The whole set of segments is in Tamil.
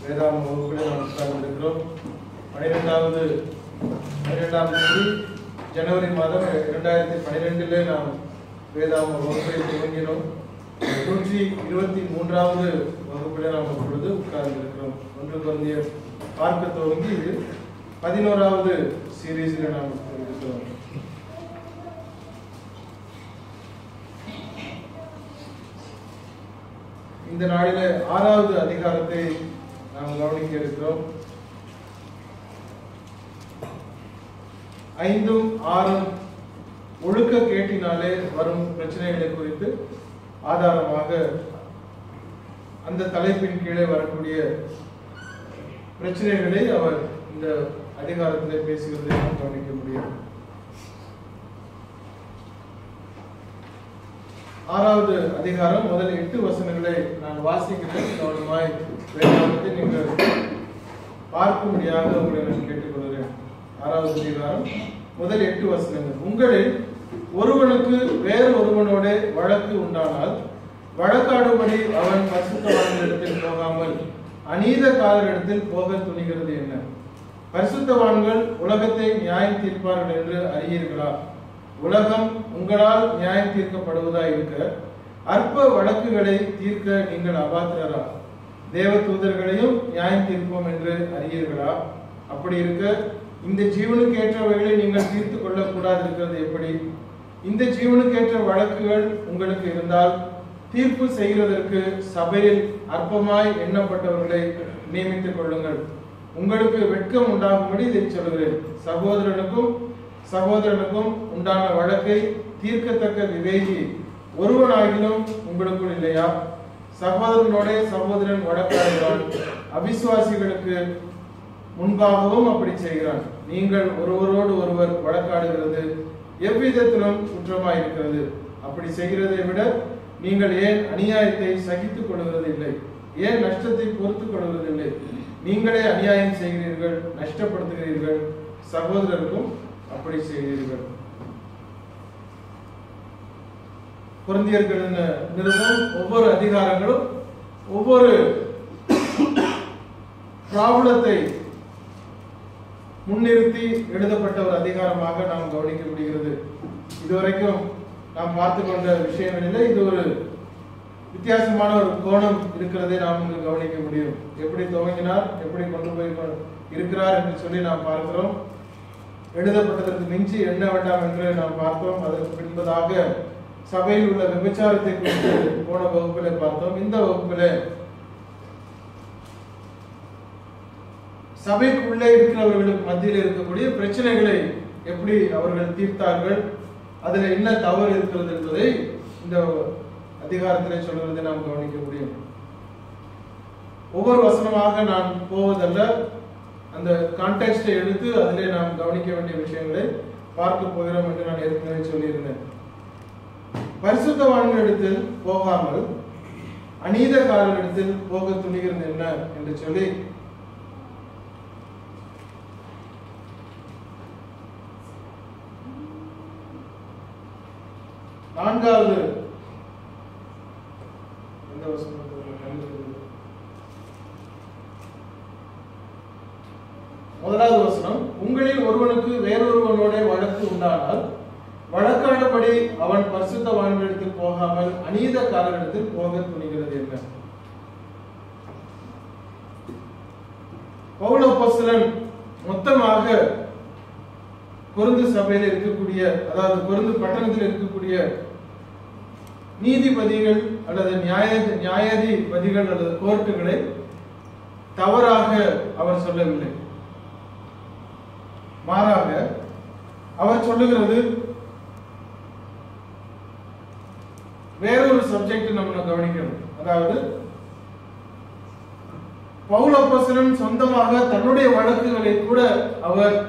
வேதாம வகுப்பில் நாம் உட்கார்ந்திருக்கிறோம் பனிரெண்டாவது பனிரெண்டாம் தேதி ஜனவரி மாதம் இரண்டாயிரத்தி பனிரெண்டிலே நாம் வேதாம வகுப்பை துவங்கினோம் நூற்றி இருபத்தி மூன்றாவது வகுப்பில் நாம் இப்பொழுது உட்கார்ந்திருக்கிறோம் ஒன்று குழந்தைய பார்க்க துவங்கி இது பதினோராவது சீரீஸில் நாம் இருக்கிறோம் இந்த நாளில ஆறாவது அதிகாரத்தை நாம் கவனிக்க இருக்கிறோம் ஐந்தும் ஆறும் ஒழுக்க கேட்டினாலே வரும் பிரச்சனைகளை குறித்து ஆதாரமாக அந்த தலைப்பின் கீழே வரக்கூடிய பிரச்சனைகளை அவர் இந்த அதிகாரத்திலே பேசுகிறதை நாம் கவனிக்க முடியும் ஆறாவது அதிகாரம் முதல் எட்டு வசனங்களை நான் வாசிக்கிறேன் கவனமாய் வேதாந்தத்தை நீங்கள் பார்க்கும்படியாக உங்களை நான் கேட்டுக்கொள்கிறேன் ஆறாவது அதிகாரம் முதல் எட்டு வசனங்கள் உங்களில் ஒருவனுக்கு வேறு ஒருவனோட வழக்கு உண்டானால் வழக்காடும்படி அவன் பரிசுத்தவான்களிடத்தில் போகாமல் அநீதக்காரரிடத்தில் போக துணிகிறது என்ன பரிசுத்தவான்கள் உலகத்தை நியாயம் தீர்ப்பார்கள் என்று அறியீர்களா உலகம் உங்களால் நியாயம் தீர்க்கப்படுவதாய் இருக்க அற்ப வழக்குகளை தீர்க்க நீங்கள் அபாத்திரரா தேவ தூதர்களையும் நியாயம் தீர்ப்போம் என்று அறியீர்களா அப்படி இருக்க இந்த ஜீவனுக்கு ஏற்றவைகளை நீங்கள் தீர்த்து கொள்ளக்கூடாது இருக்கிறது எப்படி இந்த ஜீவனுக்கேற்ற வழக்குகள் உங்களுக்கு இருந்தால் தீர்ப்பு செய்கிறதற்கு சபையில் அற்பமாய் எண்ணப்பட்டவர்களை நியமித்துக் கொள்ளுங்கள் உங்களுக்கு வெட்கம் உண்டாகும்படி இதை சொல்கிறேன் சகோதரனுக்கும் சகோதரனுக்கும் உண்டான வழக்கை தீர்க்கத்தக்க விவேகி ஒருவனாகிலும் உங்களுக்குள் இல்லையா சகோதரனோட சகோதரன் வழக்காடுகிறான் அவிசுவாசிகளுக்கு முன்பாகவும் அப்படி செய்கிறான் நீங்கள் ஒருவரோடு ஒருவர் வழக்காடுகிறது எவ்விதத்திலும் குற்றமாய் இருக்கிறது அப்படி செய்கிறதை விட நீங்கள் ஏன் அநியாயத்தை சகித்துக் கொள்கிறது இல்லை ஏன் நஷ்டத்தை பொறுத்துக் கொள்வதில்லை நீங்களே அநியாயம் செய்கிறீர்கள் நஷ்டப்படுத்துகிறீர்கள் சகோதரருக்கும் அப்படி செய்கிறீர்கள் குழந்தையர்களின் நிறுவனம் ஒவ்வொரு அதிகாரங்களும் ஒவ்வொரு பிராபலத்தை முன்னிறுத்தி எழுதப்பட்ட ஒரு அதிகாரமாக நாம் கவனிக்க முடிகிறது இதுவரைக்கும் நாம் பார்த்து கொண்ட விஷயங்களிலே இது ஒரு வித்தியாசமான ஒரு கோணம் இருக்கிறதை நாம் இங்கு கவனிக்க முடியும் எப்படி துவங்கினார் எப்படி கொண்டு போய் கொ- இருக்கிறார் என்று சொல்லி நாம் பார்க்கிறோம் எழுதப்பட்டதற்கு மிஞ்சி எண்ண வேண்டாம் என்று நாம் பார்த்தோம் அதற்கு பின்பதாக சபையில் உள்ள விபச்சாரத்தை குறித்து போன வகுப்பிலே பார்த்தோம் இந்த வகுப்பிலே சபைக்குள்ளே இருக்கிறவர்களுக்கு மத்தியில் இருக்கக்கூடிய பிரச்சனைகளை எப்படி அவர்கள் தீர்த்தார்கள் அதுல என்ன தவறு இருக்கிறது என்பதை இந்த அதிகாரத்திலே சொல்வதை நாம் கவனிக்க முடியும் ஒவ்வொரு வசனமாக நான் போவதல்ல அந்த கான்டெக்ட்டை எடுத்து அதிலே நாம் கவனிக்க வேண்டிய விஷயங்களை பார்க்க போகிறோம் என்று நான் ஏற்கனவே சொல்லியிருந்தேன் பரிசுத்தவான்களிடத்தில் போகாமல் அநீதக்காரர்களிடத்தில் போக துணிகிறது என்ன என்று சொல்லி நான்காவது எந்த வசனம் முதலாவது வசனம் உங்களில் ஒருவனுக்கு வேறொருவனோட வழக்கு உண்டானால் வழக்காடபடி அவன் பரிசுத்தவான்களிடத்தில் போகாமல் அநீதக்காரரிடத்தில் போக துணிகிறது என்ன பவுலப்போஸ்தலன் மொத்தமாக கொருந்து சபையில் இருக்கக்கூடிய அதாவது கொருந்து பட்டணத்தில் இருக்கக்கூடிய நீதிபதிகள் அல்லது நியாய நியாயாதிபதிகள் அல்லது கோர்ட்டுகளை தவறாக அவர் சொல்லவில்லை மாறாக அவர் சொல்லுகிறது வேறொரு சப்ஜெக்ட் நம்ம கவனிக்கணும் அதாவது பவுலப்பசரன் சொந்தமாக தன்னுடைய வழக்குகளை கூட அவர்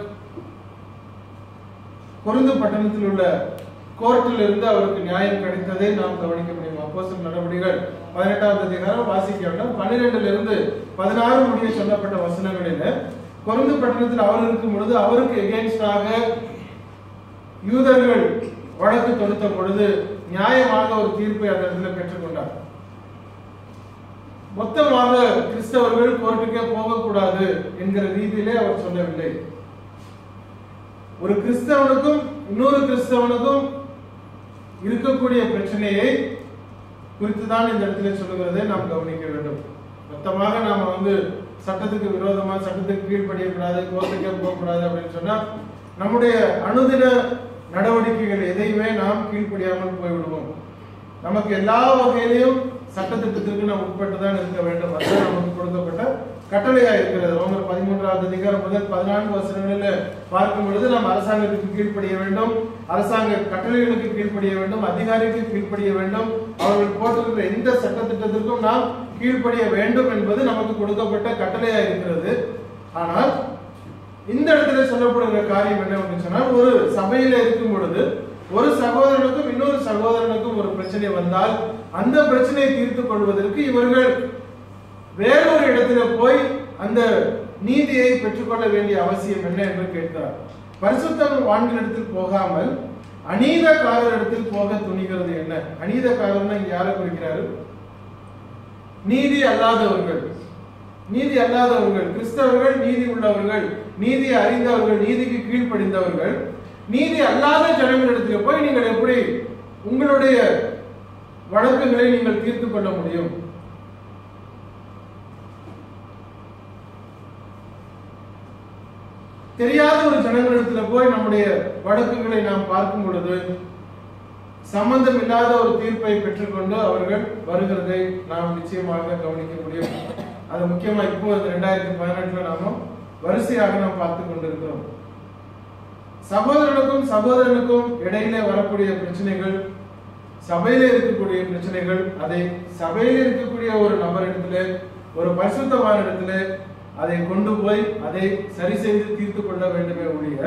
கொருந்து பட்டணத்தில் உள்ள கோர்ட்டில் இருந்து அவருக்கு நியாயம் கிடைத்ததை நாம் கவனிக்க முடியும் அப்போஸ்தலர் நடவடிக்கைகள் பதினெட்டாவது அதிகாரம் வாசிக்க வேண்டும் பன்னிரெண்டுல இருந்து பதினாறு முடிய சொல்லப்பட்ட வசனங்களில கொருந்து பட்டணத்தில் அவர் இருக்கும் பொழுது அவருக்கு எகேன்ஸ்டாக யூதர்கள் வழக்கு தொடுத்த பொழுது நியாயமாக ஒரு தீர்ப்பை அந்த இடத்துல பெற்றுக்கொண்டார் மொத்தமாக கிறிஸ்தவர்கள் கோர்ட்டுக்கே போகக்கூடாது என்கிற ரீதியிலே அவர் சொல்லவில்லை ஒரு கிறிஸ்தவனுக்கும் இன்னொரு கிறிஸ்தவனுக்கும் இருக்கக்கூடிய பிரச்சனையை குறித்து தான் இந்த இடத்துல சொல்லுகிறதை நாம் கவனிக்க வேண்டும் மொத்தமாக நாம வந்து சட்டத்துக்கு விரோதமா சட்டத்துக்கு கீழ்ப்படியக்கூடாது கோர்ட்டுக்கே போகக்கூடாது அப்படின்னு சொன்னா நம்முடைய அனுதின நடவடிக்கைகள் எதையுமே நாம் கீழ்ப்படியாமல் போய்விடுவோம் நமக்கு எல்லா வகையிலையும் சட்டத்திட்டத்திற்கு நாம் உட்பட்டு தான் இருக்க வேண்டும் அதுதான் நமக்கு கொடுக்கப்பட்ட கட்டளையா இருக்கிறது ரோமர் பதிமூன்றாவது அதிகாரம் முதல் பதினான்கு வசனங்களில் பார்க்கும் பொழுது நாம் அரசாங்கத்துக்கு கீழ்ப்படிய வேண்டும் அரசாங்க கட்டளைகளுக்கு கீழ்ப்படிய வேண்டும் அதிகாரிக்கு கீழ்ப்படிய வேண்டும் அவர்கள் போட்டிருக்கிற எந்த சட்டத்திட்டத்திற்கும் நாம் கீழ்ப்படிய வேண்டும் என்பது நமக்கு கொடுக்கப்பட்ட கட்டளையா இருக்கிறது ஆனால் இந்த இடத்துல சொல்லப்படுகிற காரியம் என்ன அப்படின்னு சொன்னால் ஒரு சபையில இருக்கும் பொழுது ஒரு சகோதரனுக்கும் இன்னொரு சகோதரனுக்கும் ஒரு பிரச்சனை வந்தால் அந்த பிரச்சனையை தீர்த்துக் கொள்வதற்கு இவர்கள் வேறொரு இடத்துல போய் அந்த நீதியை பெற்றுக்கொள்ள வேண்டிய அவசியம் என்ன என்று கேட்கிறார் பரிசுத்தம் வான்களிடத்தில் போகாமல் அநீதக்காரரிடத்தில் போக துணிகிறது என்ன அநீதக்காரர்னா இங்க யாரை குறிக்கிறாரு நீதி அல்லாதவர்கள் நீதி அல்லாதவர்கள் கிறிஸ்தவர்கள் நீதி உள்ளவர்கள் நீதியை அறிந்தவர்கள் நீதிக்கு கீழ்ப்படிந்தவர்கள் நீதி அல்லாத ஜனங்களிடத்தில் போய் நீங்கள் எப்படி உங்களுடைய வழக்குகளை நீங்கள் தீர்த்துக் கொள்ள முடியும் தெரியாத ஒரு ஜனங்களிடத்துல போய் நம்முடைய வழக்குகளை நாம் பார்க்கும் பொழுது சம்பந்தம் இல்லாத ஒரு தீர்ப்பை பெற்றுக்கொண்டு அவர்கள் வருகிறதை நாம் நிச்சயமாக கவனிக்க முடியும் அது முக்கியமா இப்போ ரெண்டாயிரத்தி பதினெட்டுல நாம வரிசையாக நாம் பார்த்து கொண்டிருக்கிறோம் சகோதரனுக்கும் சகோதரனுக்கும் இடையிலே வரக்கூடிய பிரச்சனைகள் சபையில இருக்கக்கூடிய பிரச்சனைகள் அதை சபையில இருக்கக்கூடிய ஒரு நபரிடத்துல ஒரு பரிசுத்தமான இடத்துல அதை கொண்டு போய் அதை சரி செய்து தீர்த்து கொள்ள வேண்டுமே ஒழிய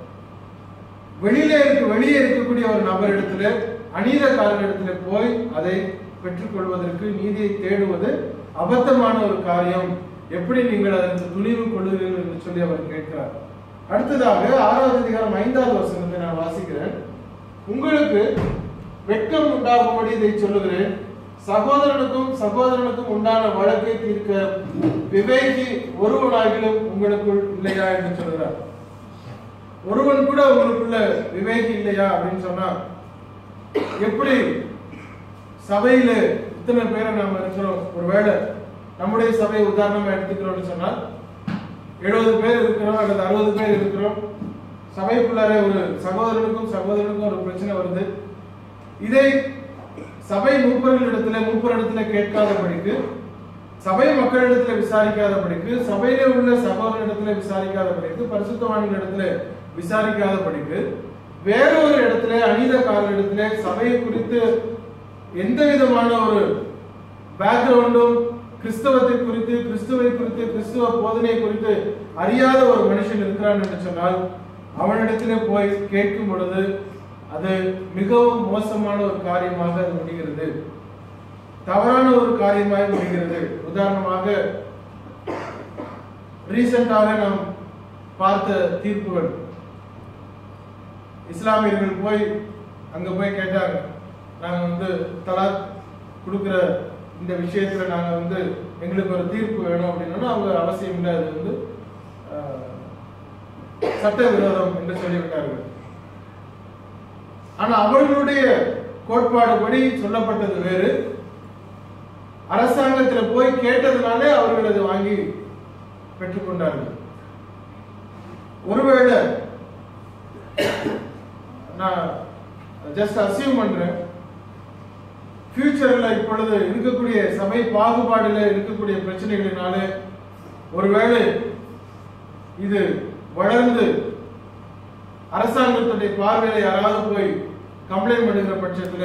வெளியில இருக்க வெளியே இருக்கக்கூடிய ஒரு நபரிடத்துல அநீதக்காரரிடத்துல போய் அதை பெற்றுக்கொள்வதற்கு நீதியை தேடுவது அபத்தமான ஒரு காரியம் எப்படி நீங்கள் அதற்கு துணிவு கொள்ளுகிறீர்கள் என்று சொல்லி அவர் கேட்கிறார் அடுத்ததாக ஆறாவது அதிகாரம் ஐந்தாவது வசனத்தை நான் வாசிக்கிறேன் உங்களுக்கு வெட்கம் உண்டாகும்படி இதை சொல்லுகிறேன் சகோதரனுக்கும் சகோதரனுக்கும் உண்டான வழக்கை தீர்க்க விவேகி ஒருவனாகிலும் உங்களுக்குள் இல்லையா என்று சொல்கிறார் ஒருவன் கூட உங்களுக்குள்ள விவேகி இல்லையா அப்படின்னு சொன்னா எப்படி சபையில இத்தனை பேரை நாம இருக்கிறோம் ஒருவேளை நம்முடைய சபையை உதாரணமா எடுத்துக்கிறோம்னு சொன்னால் எழுபது பேர் இருக்கிறோம் அல்லது அறுபது பேர் இருக்கிறோம் சபைக்குள்ளார ஒரு சகோதரனுக்கும் சகோதரனுக்கும் ஒரு பிரச்சனை வருது இதை சபை மூப்பர்களிடத்துல மூப்பரிடத்துல கேட்காதபடிக்கு சபை மக்களிடத்துல விசாரிக்காதபடிக்கு சபையில உள்ள சகோதரனிடத்துல விசாரிக்காதபடிக்கு பரிசுத்தவான்களிடத்துல விசாரிக்காதபடிக்கு வேறொரு இடத்துல அநீதக்காரரிடத்துல சபையை குறித்து எந்த விதமான ஒரு பேக்ரவுண்டும் கிறிஸ்தவத்தை குறித்து கிறிஸ்துவை குறித்து கிறிஸ்துவ போதனை குறித்து அறியாத ஒரு மனுஷன் இருக்கிறான் என்று சொன்னால் அவனிடத்திலே போய் கேட்கும் பொழுது அது மிகவும் மோசமான ஒரு காரியமாக அது முடிகிறது தவறான ஒரு காரியமாக முடிகிறது உதாரணமாக ரீசெண்டாக நாம் பார்த்த தீர்ப்புகள் இஸ்லாமியர்கள் போய் அங்க போய் கேட்டாங்க நாங்க வந்து தலாக் கொடுக்கிற இந்த விஷயத்துல நாங்க வந்து எங்களுக்கு ஒரு தீர்ப்பு வேணும் அப்படின்னா அவங்க அவசியம் இல்லை அது வந்து ஆஹ், சட்ட விரோதம் என்று சொல்லிவிட்டார்கள் ஆனா அவர்களுடைய கோட்பாடுபடி சொல்லப்பட்டது வேறு அரசாங்கத்துல போய் கேட்டதுனாலே அவர்கள் அதை வாங்கி பெற்றுக்கொண்டார்கள் ஒருவேளை நான் ஜஸ்ட் அசியூம் பண்றேன் ஃபியூச்சர்ல இப்பொழுது இருக்கக்கூடிய சபை பாகுபாடுல இருக்கக்கூடிய பிரச்சனைகளினாலே ஒருவேளை இது வளர்ந்து அரசாங்கத்துடைய பார்வையில யாராவது போய் கம்ப்ளைண்ட் பண்ணுகிற பட்சத்துல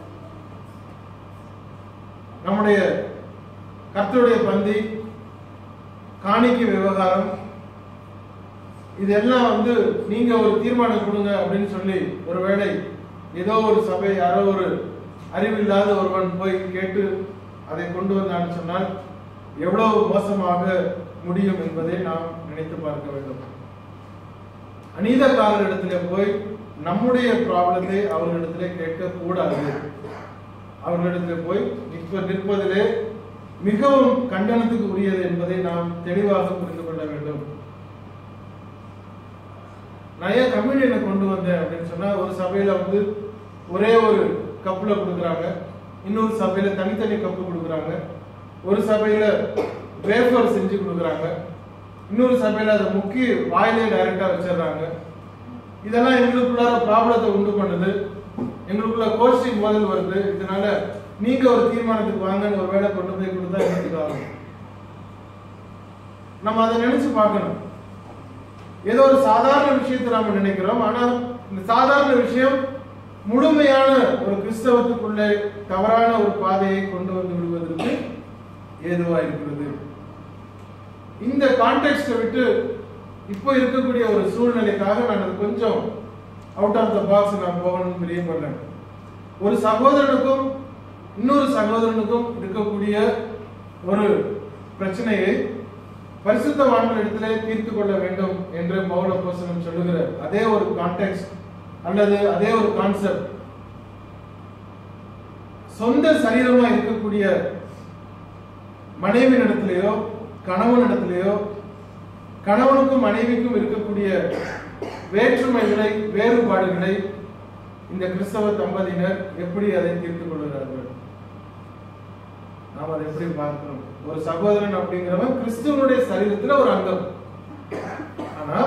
நம்முடைய கர்த்தருடைய பந்தி காணிக்கை விவகாரம் இதெல்லாம் வந்து நீங்க ஒரு தீர்மானம் கொடுங்க அப்படின்னு சொல்லி ஒருவேளை ஏதோ ஒரு சபை யாரோ ஒரு அறிவில்லாத ஒருவன் போய் கேட்டு அதை கொண்டு வந்தான்னு சொன்னால் எவ்வளவு மோசமாக முடியும் என்பதை நாம் நினைத்து பார்க்க வேண்டும் அநீதக்காரரிடத்திலே போய் நம்முடைய ப்ராப்ளத்தை அவர்களிடத்திலே கேட்க கூடாது அவர்களிடத்திலே போய் நிற்ப நிற்பதிலே மிகவும் கண்டனத்துக்கு உரியது என்பதை நாம் தெளிவாக புரிந்து கொள்ள வேண்டும் நான் ஏன் கம்யூனியனை கொண்டு வந்தேன் அப்படின்னு சொன்னா ஒரு சபையில வந்து ஒரே ஒரு கப்புல கொடுக்குறாங்க இன்னொரு சபையில தனித்தனி கப்பு கொடுக்குறாங்க ஒரு சபையில வேஃபர் செஞ்சு கொடுக்குறாங்க இன்னொரு சபையில அதை முக்கி வாயிலே டைரக்டா வச்சிடுறாங்க இதெல்லாம் எங்களுக்குள்ளார ப்ராப்ளத்தை உண்டு பண்ணுது எங்களுக்குள்ள கோஷ்டி மோதல் வருது இதனால நீங்க ஒரு தீர்மானத்துக்கு வாங்கன்னு ஒரு வேலை கொண்டு போய் கொடுத்தா என்னத்துக்கு ஆகும் நம்ம அதை நினைச்சு பார்க்கணும் ஏதோ ஒரு சாதாரண விஷயத்தை நாம நினைக்கிறோம் ஆனா இந்த சாதாரண விஷயம் முழுமையான ஒரு கிறிஸ்தவத்துக்குள்ளே தவறான ஒரு பாதையை கொண்டு வந்து விடுவதற்கு ஏதுவா இருக்கிறது இந்த கான்டெக்ட்டை விட்டு இப்போ இருக்கக்கூடிய ஒரு சூழ்நிலைக்காக நான் அது கொஞ்சம் அவுட் ஆஃப் த பாக்ஸ் நான் போகணும்னு பிரியப்படுறேன் ஒரு சகோதரனுக்கும் இன்னொரு சகோதரனுக்கும் இருக்கக்கூடிய ஒரு பிரச்சனையை பரிசுத்தவான்கள் இடத்திலே தீர்த்து கொள்ள வேண்டும் என்று பவுல போசனம் சொல்லுகிற அதே ஒரு கான்டெக்ட் அல்லது அதே ஒரு கான்செப்ட் சொந்த சரீரமா இருக்கக்கூடிய மனைவி இடத்திலேயோ கணவன் இடத்திலேயோ கணவனுக்கும் மனைவிக்கும் இருக்கக்கூடிய வேற்றுமைகளை வேறுபாடுகளை இந்த கிறிஸ்தவ தம்பதியினர் எப்படி அதை தீர்த்துக் கொள்கிறார்கள் நாம் அதை எப்படி பார்க்கிறோம் ஒரு சகோதரன் அப்படிங்கிறவன் கிறிஸ்துவனுடைய சரீரத்துல ஒரு அங்கம் ஆனா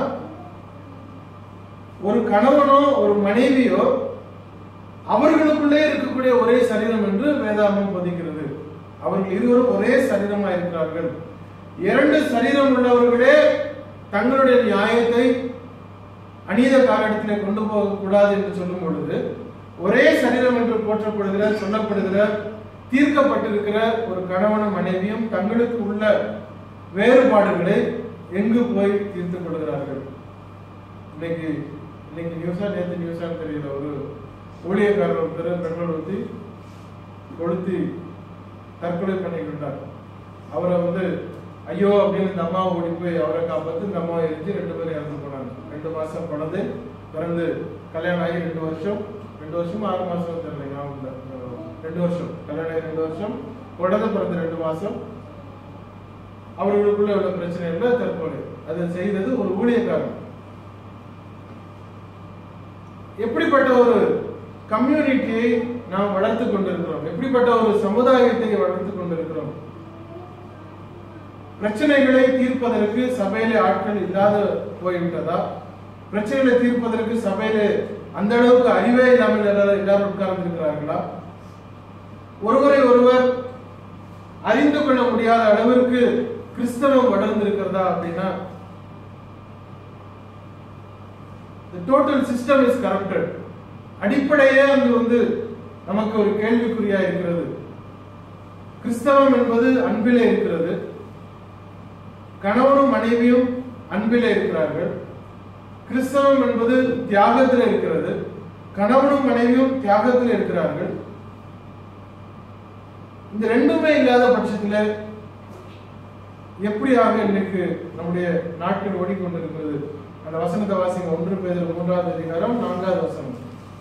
ஒரு கணவனோ ஒரு மனைவியோ அவர்களுக்குள்ளே இருக்கக்கூடிய ஒரே சரீரம் என்று வேதாமம் போதிக்கிறது அவர்கள் இருவரும் ஒரே சரீரமா இருக்கிறார்கள் இரண்டு சரீரம் உள்ளவர்களே தங்களுடைய நியாயத்தை அநீத காலத்திலே கொண்டு போக கூடாது என்று சொல்லும் பொழுது ஒரே சரீரம் என்று போற்றப்படுகிற சொல்லப்படுகிற தீர்க்கப்பட்டிருக்கிற ஒரு கணவனும் மனைவியும் தங்களுக்கு உள்ள வேறுபாடுகளை எங்கு போய் தீர்த்துக் கொள்கிறார்கள் இன்னைக்கு இன்னைக்கு நியூஸா நேற்று நியூஸா தெரியல ஒரு ஊழியக்காரர் ஒருத்தர் பெட்ரோல் ஊற்றி கொளுத்தி தற்கொலை பண்ணி கொண்டார் அவரை வந்து ஐயோ அப்படின்னு இந்த அம்மா ஓடி போய் அவரை காப்பாத்து இந்த அம்மா எரிஞ்சு ரெண்டு பேரும் இறந்து போனாங்க ரெண்டு மாசம் குழந்தை பிறந்து கல்யாணம் ஆகி ரெண்டு வருஷம் ரெண்டு வருஷம் ஆறு மாசம் தெரியல ஞாபகம் இல்ல. அஹ் ரெண்டு வருஷம் கல்யாணம் ஆகி ரெண்டு வருஷம் குழந்தை பிறந்து ரெண்டு மாசம் அவர்களுக்குள்ள உள்ள பிரச்சனைகள்ல தற்கொலை அதை செய்தது ஒரு ஊழியக்காரன் எப்படிப்பட்ட ஒரு கம்யூனிட்டியை நாம் வளர்த்து கொண்டிருக்கிறோம் எப்படிப்பட்ட ஒரு சமுதாயத்தை வளர்த்து கொண்டிருக்கிறோம் பிரச்சனைகளை தீர்ப்பதற்கு சபையிலே ஆட்கள் இல்லாத போய்விட்டதா பிரச்சனைகளை தீர்ப்பதற்கு சபையிலே அந்த அளவுக்கு அறிவே இல்லாமல் எல்லாரும் எல்லாரும் உட்கார்ந்து இருக்கிறார்களா ஒருவரை ஒருவர் அறிந்து கொள்ள முடியாத அளவிற்கு கிறிஸ்தவம் வளர்ந்திருக்கிறதா அப்படின்னா the total system is corrupted அடிப்படையே அது வந்து நமக்கு ஒரு கேள்விக்குறியா இருக்கிறது கிறிஸ்தவம் என்பது அன்பிலே இருக்கிறது கணவனும் மனைவியும் அன்பிலே இருக்கிறார்கள் கிறிஸ்தவம் என்பது தியாகத்தில் இருக்கிறது கணவனும் மனைவியும் தியாகத்தில் இருக்கிறார்கள் இந்த ரெண்டுமே இல்லாத பட்சத்துல எப்படியாக இன்னைக்கு நம்முடைய நாட்கள் ஓடிக்கொண்டிருக்கிறது அந்த வசனத்தை வாசிங்க ஒன்று பேர் மூன்றாவது அதிகாரம் நான்காவது வசனம்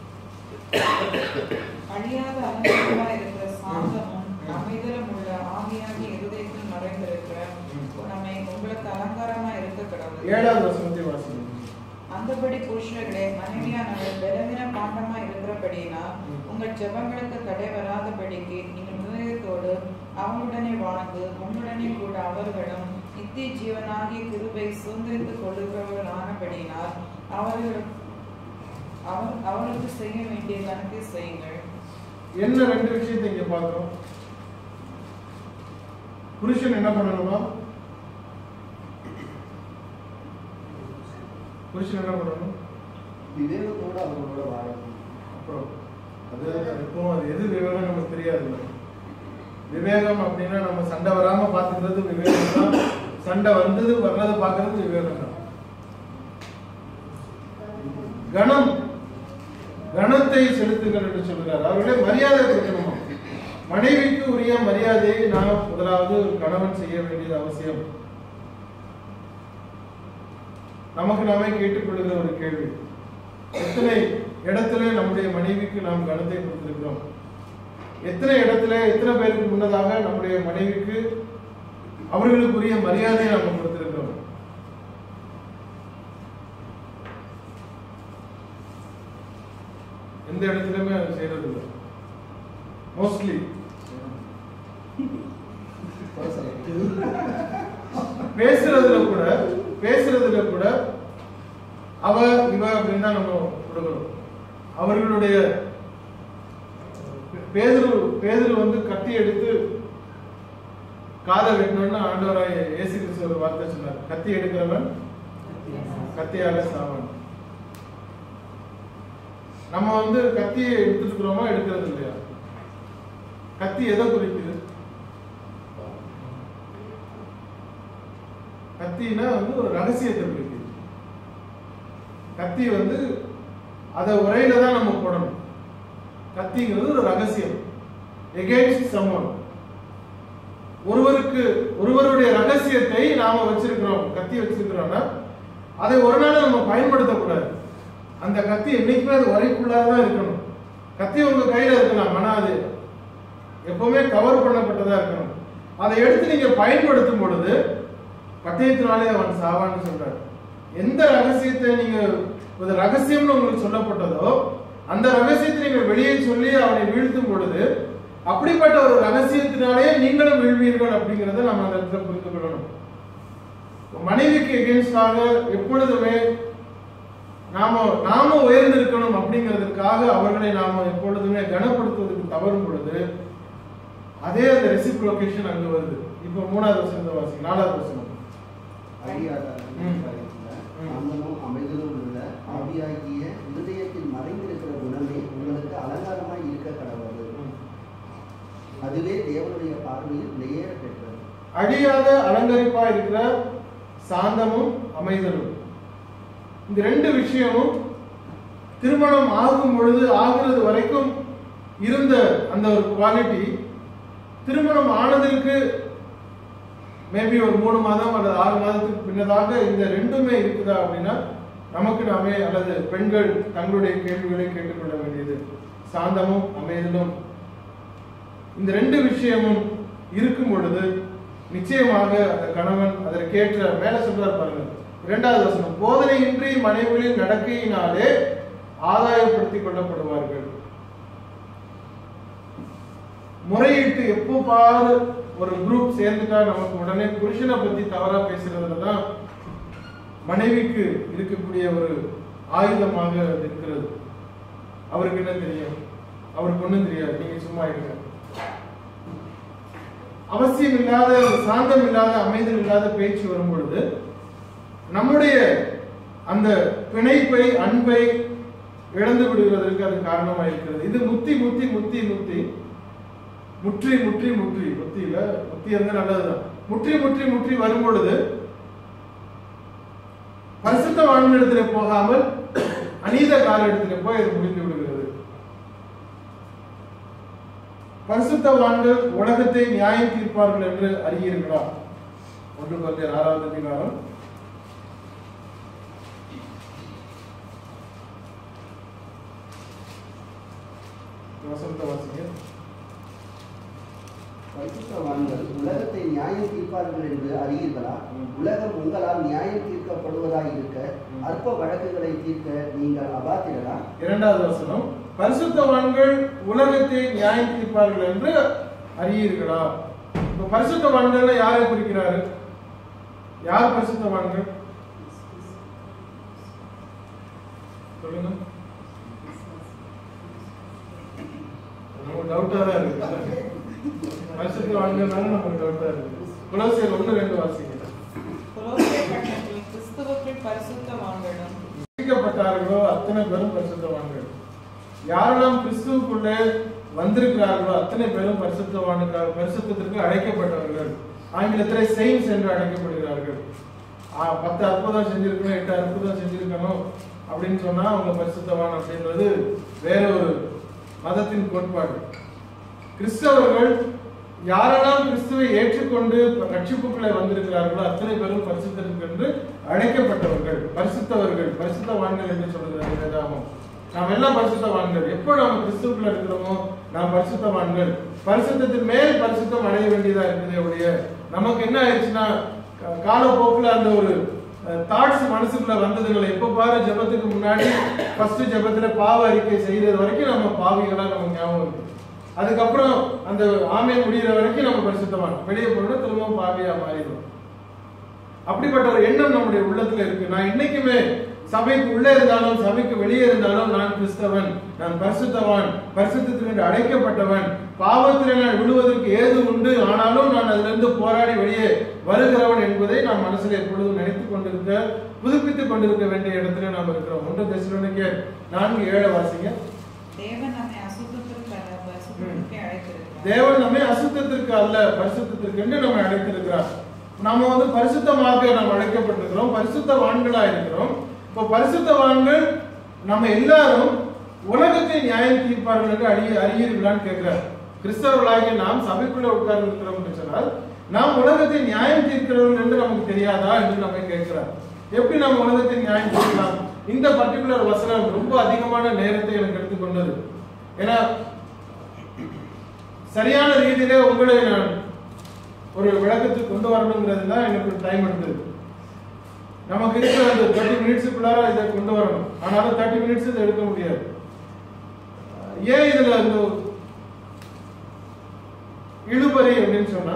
அழியாத அலங்காரமாய் இருக்கிற சாந்தமும் அமைதலும் உள்ள ஆவியாகிய இருதயத்தில் மறைந்திருக்கிற நம்மை உங்களுக்கு அலங்காரமா இருக்க கடவுள் ஏழாவது வசனத்தை வாசிங்க அந்தபடி புருஷர்களே மனைவியானவர் பலவீன பாண்டமா இருக்கிறபடியினால் உங்கள் ஜெபங்களுக்கு தடை வராதபடிக்கு நீங்கள் விவேகத்தோடு அவனுடனே வாழ்ந்து உன்னுடனே கூட அவர்களும் நித்திய ஜீவனாகிய கிருபை சுதந்திரித்துக் கொள்ளுகிறவர்களானபடியினால் அவர்கள் அவர் அவர்களுக்கு செய்ய வேண்டிய கணக்கை செய்யுங்கள் என்ன ரெண்டு விஷயத்தை இங்க பார்க்கிறோம் புருஷன் என்ன பண்ணணுமா புருஷன் என்ன பண்ணணும் விவேகத்தோட அவங்களோட வாழணும் அப்புறம் அது அதுக்கும் அது எது விவேகம் நமக்கு தெரியாது விவேகம் அப்படின்னா நம்ம சண்டை வராம பாத்துக்கிறது விவேகம் தான் சண்டை வந்தது வர்றது பாக்குறது விவேகம் தான் கணம் கணத்தை செலுத்துங்கள் என்று சொல்கிறார் அவர்களே மரியாதை கொடுக்கணுமா மனைவிக்கு உரிய மரியாதையை நாம் முதலாவது ஒரு கணவன் செய்ய வேண்டியது அவசியம் நமக்கு நாமே கேட்டுக்கொள்கிற ஒரு கேள்வி எத்தனை இடத்துல நம்முடைய மனைவிக்கு நாம் கனத்தை கொடுத்திருக்கிறோம் எத்தனை இடத்துல எத்தனை பேருக்கு முன்னதாக நம்முடைய மனைவிக்கு அவர்களுக்குரிய மரியாதையை நம்ம கொடுத்திருக்கிறோம் எந்த இடத்துலயுமே அது செய்யறது இல்லை மோஸ்ட்லி பேசுறதுல கூட பேசுறதுல கூட அவ இவ அப்படின்னு தான் நம்ம கொடுக்கணும் அவர்களுடைய பேதுரு பேதுரு வந்து கத்தி எடுத்து காதை வெட்டணும்னு ஆண்டவராய் இயேசு கிறிஸ்து ஒரு வார்த்தை சொன்னார் கத்தி எடுக்கிறவன் கத்தியால சாவன் நம்ம வந்து கத்தியை எடுத்துக்கிறோமா எடுக்கிறது இல்லையா கத்தி எதை குறிக்குது கத்தினா வந்து ஒரு ரகசியத்தை குறிக்குது கத்தி வந்து அதை உரையில தான் நம்ம போடணும் கத்திங்கிறது ஒரு ரகசியம் எகேன்ஸ்ட் சம்மன் ஒருவருக்கு ஒருவருடைய ரகசியத்தை நாம வச்சிருக்கிறோம் கத்தி வச்சிருக்கிறோம்னா அதை ஒரு நாள் நம்ம பயன்படுத்தக்கூடாது அந்த கத்தி என்னைக்குமே அது வரைக்குள்ளாதான் இருக்கணும் கத்தி உங்க கையில இருக்கலாம் ஆனா அது எப்பவுமே கவர் பண்ணப்பட்டதா இருக்கணும் அதை எடுத்து நீங்க பயன்படுத்தும் பொழுது பட்டயத்தினாலே அவன் சாவான்னு சொல்றாரு எந்த ரகசியத்தை நீங்க ஒரு ரகசியம்னு உங்களுக்கு சொல்லப்பட்டதோ அந்த ரகசியத்தை நீங்கள் வெளியே சொல்லி அவனை வீழ்த்தும் பொழுது அப்படிப்பட்ட ஒரு ரகசியத்தினாலே நீங்களும் வீழ்வீர்கள் அப்படிங்கறத நம்ம அந்த இடத்துல புரிந்து கொள்ளணும் மனைவிக்கு எகேன்ஸ்டாக எப்பொழுதுமே நாம நாம உயர்ந்திருக்கணும் அப்படிங்கிறதுக்காக அவர்களை நாம எப்பொழுதுமே கனப்படுத்துவதற்கு தவறும் பொழுது அதே அந்த ரெசிப்ரோகேஷன் அங்க வருது இப்போ மூணாவது வசனத்தை வாசிங்க நாலாவது வசனம் ம். சாந்தமும் அமைதலும் உள்ள ஆவியாகிய இருதயத்தில் மறைந்திருக்கிற குணமே உங்களுக்கு அலங்காரமாய் இருக்க கடவுள் ம். அதுவே தேவனுடைய பார்வையில் நேர பெற்றது அழியாத அலங்கரிப்பா இருக்கிற சாந்தமும் அமைதலும் இந்த ரெண்டு விஷயமும் திருமணம் ஆகும் பொழுது ஆகிறது வரைக்கும் இருந்த அந்த ஒரு குவாலிட்டி திருமணம் ஆனதற்கு மேபி ஒரு மூணு மாதம் அல்லது ஆறு மாதத்துக்கு பின்னதாக இந்த ரெண்டுமே இருக்குதா அப்படின்னா நமக்கு நாமே அல்லது பெண்கள் தங்களுடைய கேள்விகளை கேட்டுக்கொள்ள வேண்டியது சாந்தமும் அமைதலும் இந்த ரெண்டு விஷயமும் இருக்கும் பொழுது நிச்சயமாக அந்த கணவன் அதற்கேற்ற மேல சொல்றார் பாருங்க இரண்டாவது வசனம் போதனையின்றி மனைவிகளின் நடக்கையினாலே ஆதாயப்படுத்திக் கொள்ளப்படுவார்கள் முறையிட்டு எப்போ பாரு ஒரு குரூப் சேர்ந்துட்டா நமக்கு உடனே புருஷனை பத்தி தவறா பேசுறதுல தான் மனைவிக்கு இருக்கக்கூடிய ஒரு ஆயுதமாக அது இருக்கிறது அவருக்கு என்ன தெரியும் அவருக்கு ஒண்ணும் தெரியாது நீங்க சும்மா இருங்க அவசியம் இல்லாத சாந்தம் இல்லாத அமைதல் இல்லாத பேச்சு வரும் பொழுது நம்முடைய அந்த பிணைப்பை அன்பை இழந்து விடுவதற்கு அது காரணமாக இருக்கிறது இது முத்தி முத்தி முத்தி முத்தி முற்றி முற்றி முற்றி முத்தி இல்ல முத்தி வந்து நல்லதுதான் முற்றி முற்றி முற்றி வரும் பொழுது பரிசுத்த வாழ்நிலத்திலே போகாமல் அநீத கால போய் அது முடிந்து விடுகிறது பரிசுத்தவான்கள் உலகத்தை நியாயம் தீர்ப்பார்கள் என்று அறியீர்களா ஒன்று கொஞ்சம் ஆறாவது அதிகாரம் வசனத்தை வாசிங்க பரிசுத்தவான்கள் உலகத்தை நியாயம் தீர்ப்பார்கள் என்று அறியீர்களா உலகம் உங்களால் நியாயம் தீர்க்கப்படுவதாய் இருக்க அற்ப வழக்குகளை தீர்க்க நீங்கள் அபாத்திரரா இரண்டாவது வசனம் பரிசுத்தவான்கள் உலகத்தை நியாயம் தீர்ப்பார்கள் என்று அறியீர்களா இப்ப பரிசுத்தவான்கள் யாரை குறிக்கிறாரு யார் பரிசுத்தவான்கள் சொல்லுங்க நமக்கு டவுட்டா தான் இருக்கு பரிசுத்தவான்கள் நமக்கு டவுட்டா இருக்கு குலோசியர் ஒண்ணு ரெண்டு வாசிங்க கொலோசியர் பட்டணத்தில் கிறிஸ்துவுக்குள் பரிசுத்தவான்களும் ரட்சிக்கப்பட்டார்களோ அத்தனை பேரும் பரிசுத்தவான்கள் யாரெல்லாம் கிறிஸ்துவுக்குள்ளே வந்திருக்கிறார்களோ அத்தனை பேரும் பரிசுத்தவானுக்காக பரிசுத்தத்திற்கு அழைக்கப்பட்டவர்கள் ஆங்கிலத்திலே செயின்ஸ் என்று அழைக்கப்படுகிறார்கள் ஆ, பத்து அற்புதம் செஞ்சிருக்கணும் எட்டு அற்புதம் செஞ்சிருக்கணும் அப்படின்னு சொன்னா அவங்க பரிசுத்தவான் அப்படின்றது வேற ஒரு மதத்தின் கோட்பாடு கிறிஸ்தவர்கள் யாரெல்லாம் கிறிஸ்துவை ஏற்றுக்கொண்டு ரட்சிப்புக்குள்ளே வந்திருக்கிறார்களோ அத்தனை பேரும் பரிசுத்தருக்கு என்று அழைக்கப்பட்டவர்கள் பரிசுத்தவர்கள் பரிசுத்தவான்கள் என்று சொல்லுகிறது வேதாகமம் நாம் எல்லாம் பரிசுத்தவான்கள் எப்போ நாம் கிறிஸ்துவுக்குள்ள இருக்கிறோமோ நாம் பரிசுத்தவான்கள் பரிசுத்தத்தின் மேல் பரிசுத்தம் அடைய வேண்டியதா இருக்குது ஒழிய நமக்கு என்ன ஆயிடுச்சுன்னா கா- காலப்போக்குல அந்த ஒரு தாட்ஸ் மனசுக்குள்ள வந்ததுங்களை எப்ப பாரு ஜெபத்துக்கு முன்னாடி ஃபர்ஸ்ட் ஜெபத்துல பாவ அறிக்கை செய்யறது வரைக்கும் நம்ம பாவிகளா நமக்கு ஞாபகம் இருக்கு அதுக்கப்புறம் அந்த ஆமை முடியிற வரைக்கும் நம்ம பரிசுத்தவான் வெளியே போனா திரும்பவும் பாவியா மாறிடும் அப்படிப்பட்ட ஒரு எண்ணம் நம்முடைய உள்ளத்துல இருக்கு நான் இன்னைக்குமே சபைக்கு உள்ளே இருந்தாலும் சபைக்கு வெளியே இருந்தாலும் நான் கிறிஸ்தவன் நான் பரிசுத்தவான் பரிசுத்திற்கு அழைக்கப்பட்டவன் பாவத்திலே நான் விழுவதற்கு ஏது உண்டு ஆனாலும் நான் அதிலிருந்து போராடி வெளியே வருகிறவன் என்பதை நான் மனசில் எப்பொழுதும் நினைத்துக் கொண்டிருக்க புதுப்பித்துக் கொண்டிருக்க வேண்டிய இடத்துல நாம் இருக்கிறோம் ஒன்று தெசலோனிக்கேயர் நான்கு ஏழு வாசிங்க தேவன் நம்மை அசுத்தத்திற்கு அல்ல பரிசுத்தத்திற்கே அழைத்திருக்கிறார் தேவன் நம்மை அசுத்தத்திற்கு அல்ல பரிசுத்தத்திற்கு என்று நம்மை அழைத்திருக்கிறார் நாம வந்து பரிசுத்தமாக நாம் அழைக்கப்பட்டிருக்கிறோம் பரிசுத்தவான்களா இருக்கிறோம் இப்போ பரிசுத்தவான்கள் நம்ம எல்லாரும் உலகத்தை நியாயம் தீர்ப்பார்கள் என்று அறிய அறியீர்களான்னு கேட்கிறார் கிறிஸ்தவர்களாகிய நாம் சபைக்குள்ள உட்கார்ந்து இருக்கிறோம் என்று சொன்னால் நாம் உலகத்தை நியாயம் தீர்க்கிறவர்கள் என்று நமக்கு தெரியாதா என்று நம்ம கேட்கிறார் எப்படி நம்ம உலகத்தை நியாயம் தீர்க்கலாம் இந்த பர்டிகுலர் வசனம் ரொம்ப அதிகமான நேரத்தை எனக்கு எடுத்துக்கொண்டது ஏன்னா சரியான ரீதியிலே உங்களை நான் ஒரு விளக்கத்துக்கு கொண்டு வரணுங்கிறது தான் எனக்கு டைம் எடுத்தது நமக்கு இருக்கிற அந்த தேர்ட்டி மினிட்ஸுக்குள்ளார இதை கொண்டு வரணும் ஆனாலும் தேர்ட்டி மினிட்ஸ் இதை எடுக்க முடியாது ஏன் இதுல அந்த இழுபறி அப்படின்னு சொன்னா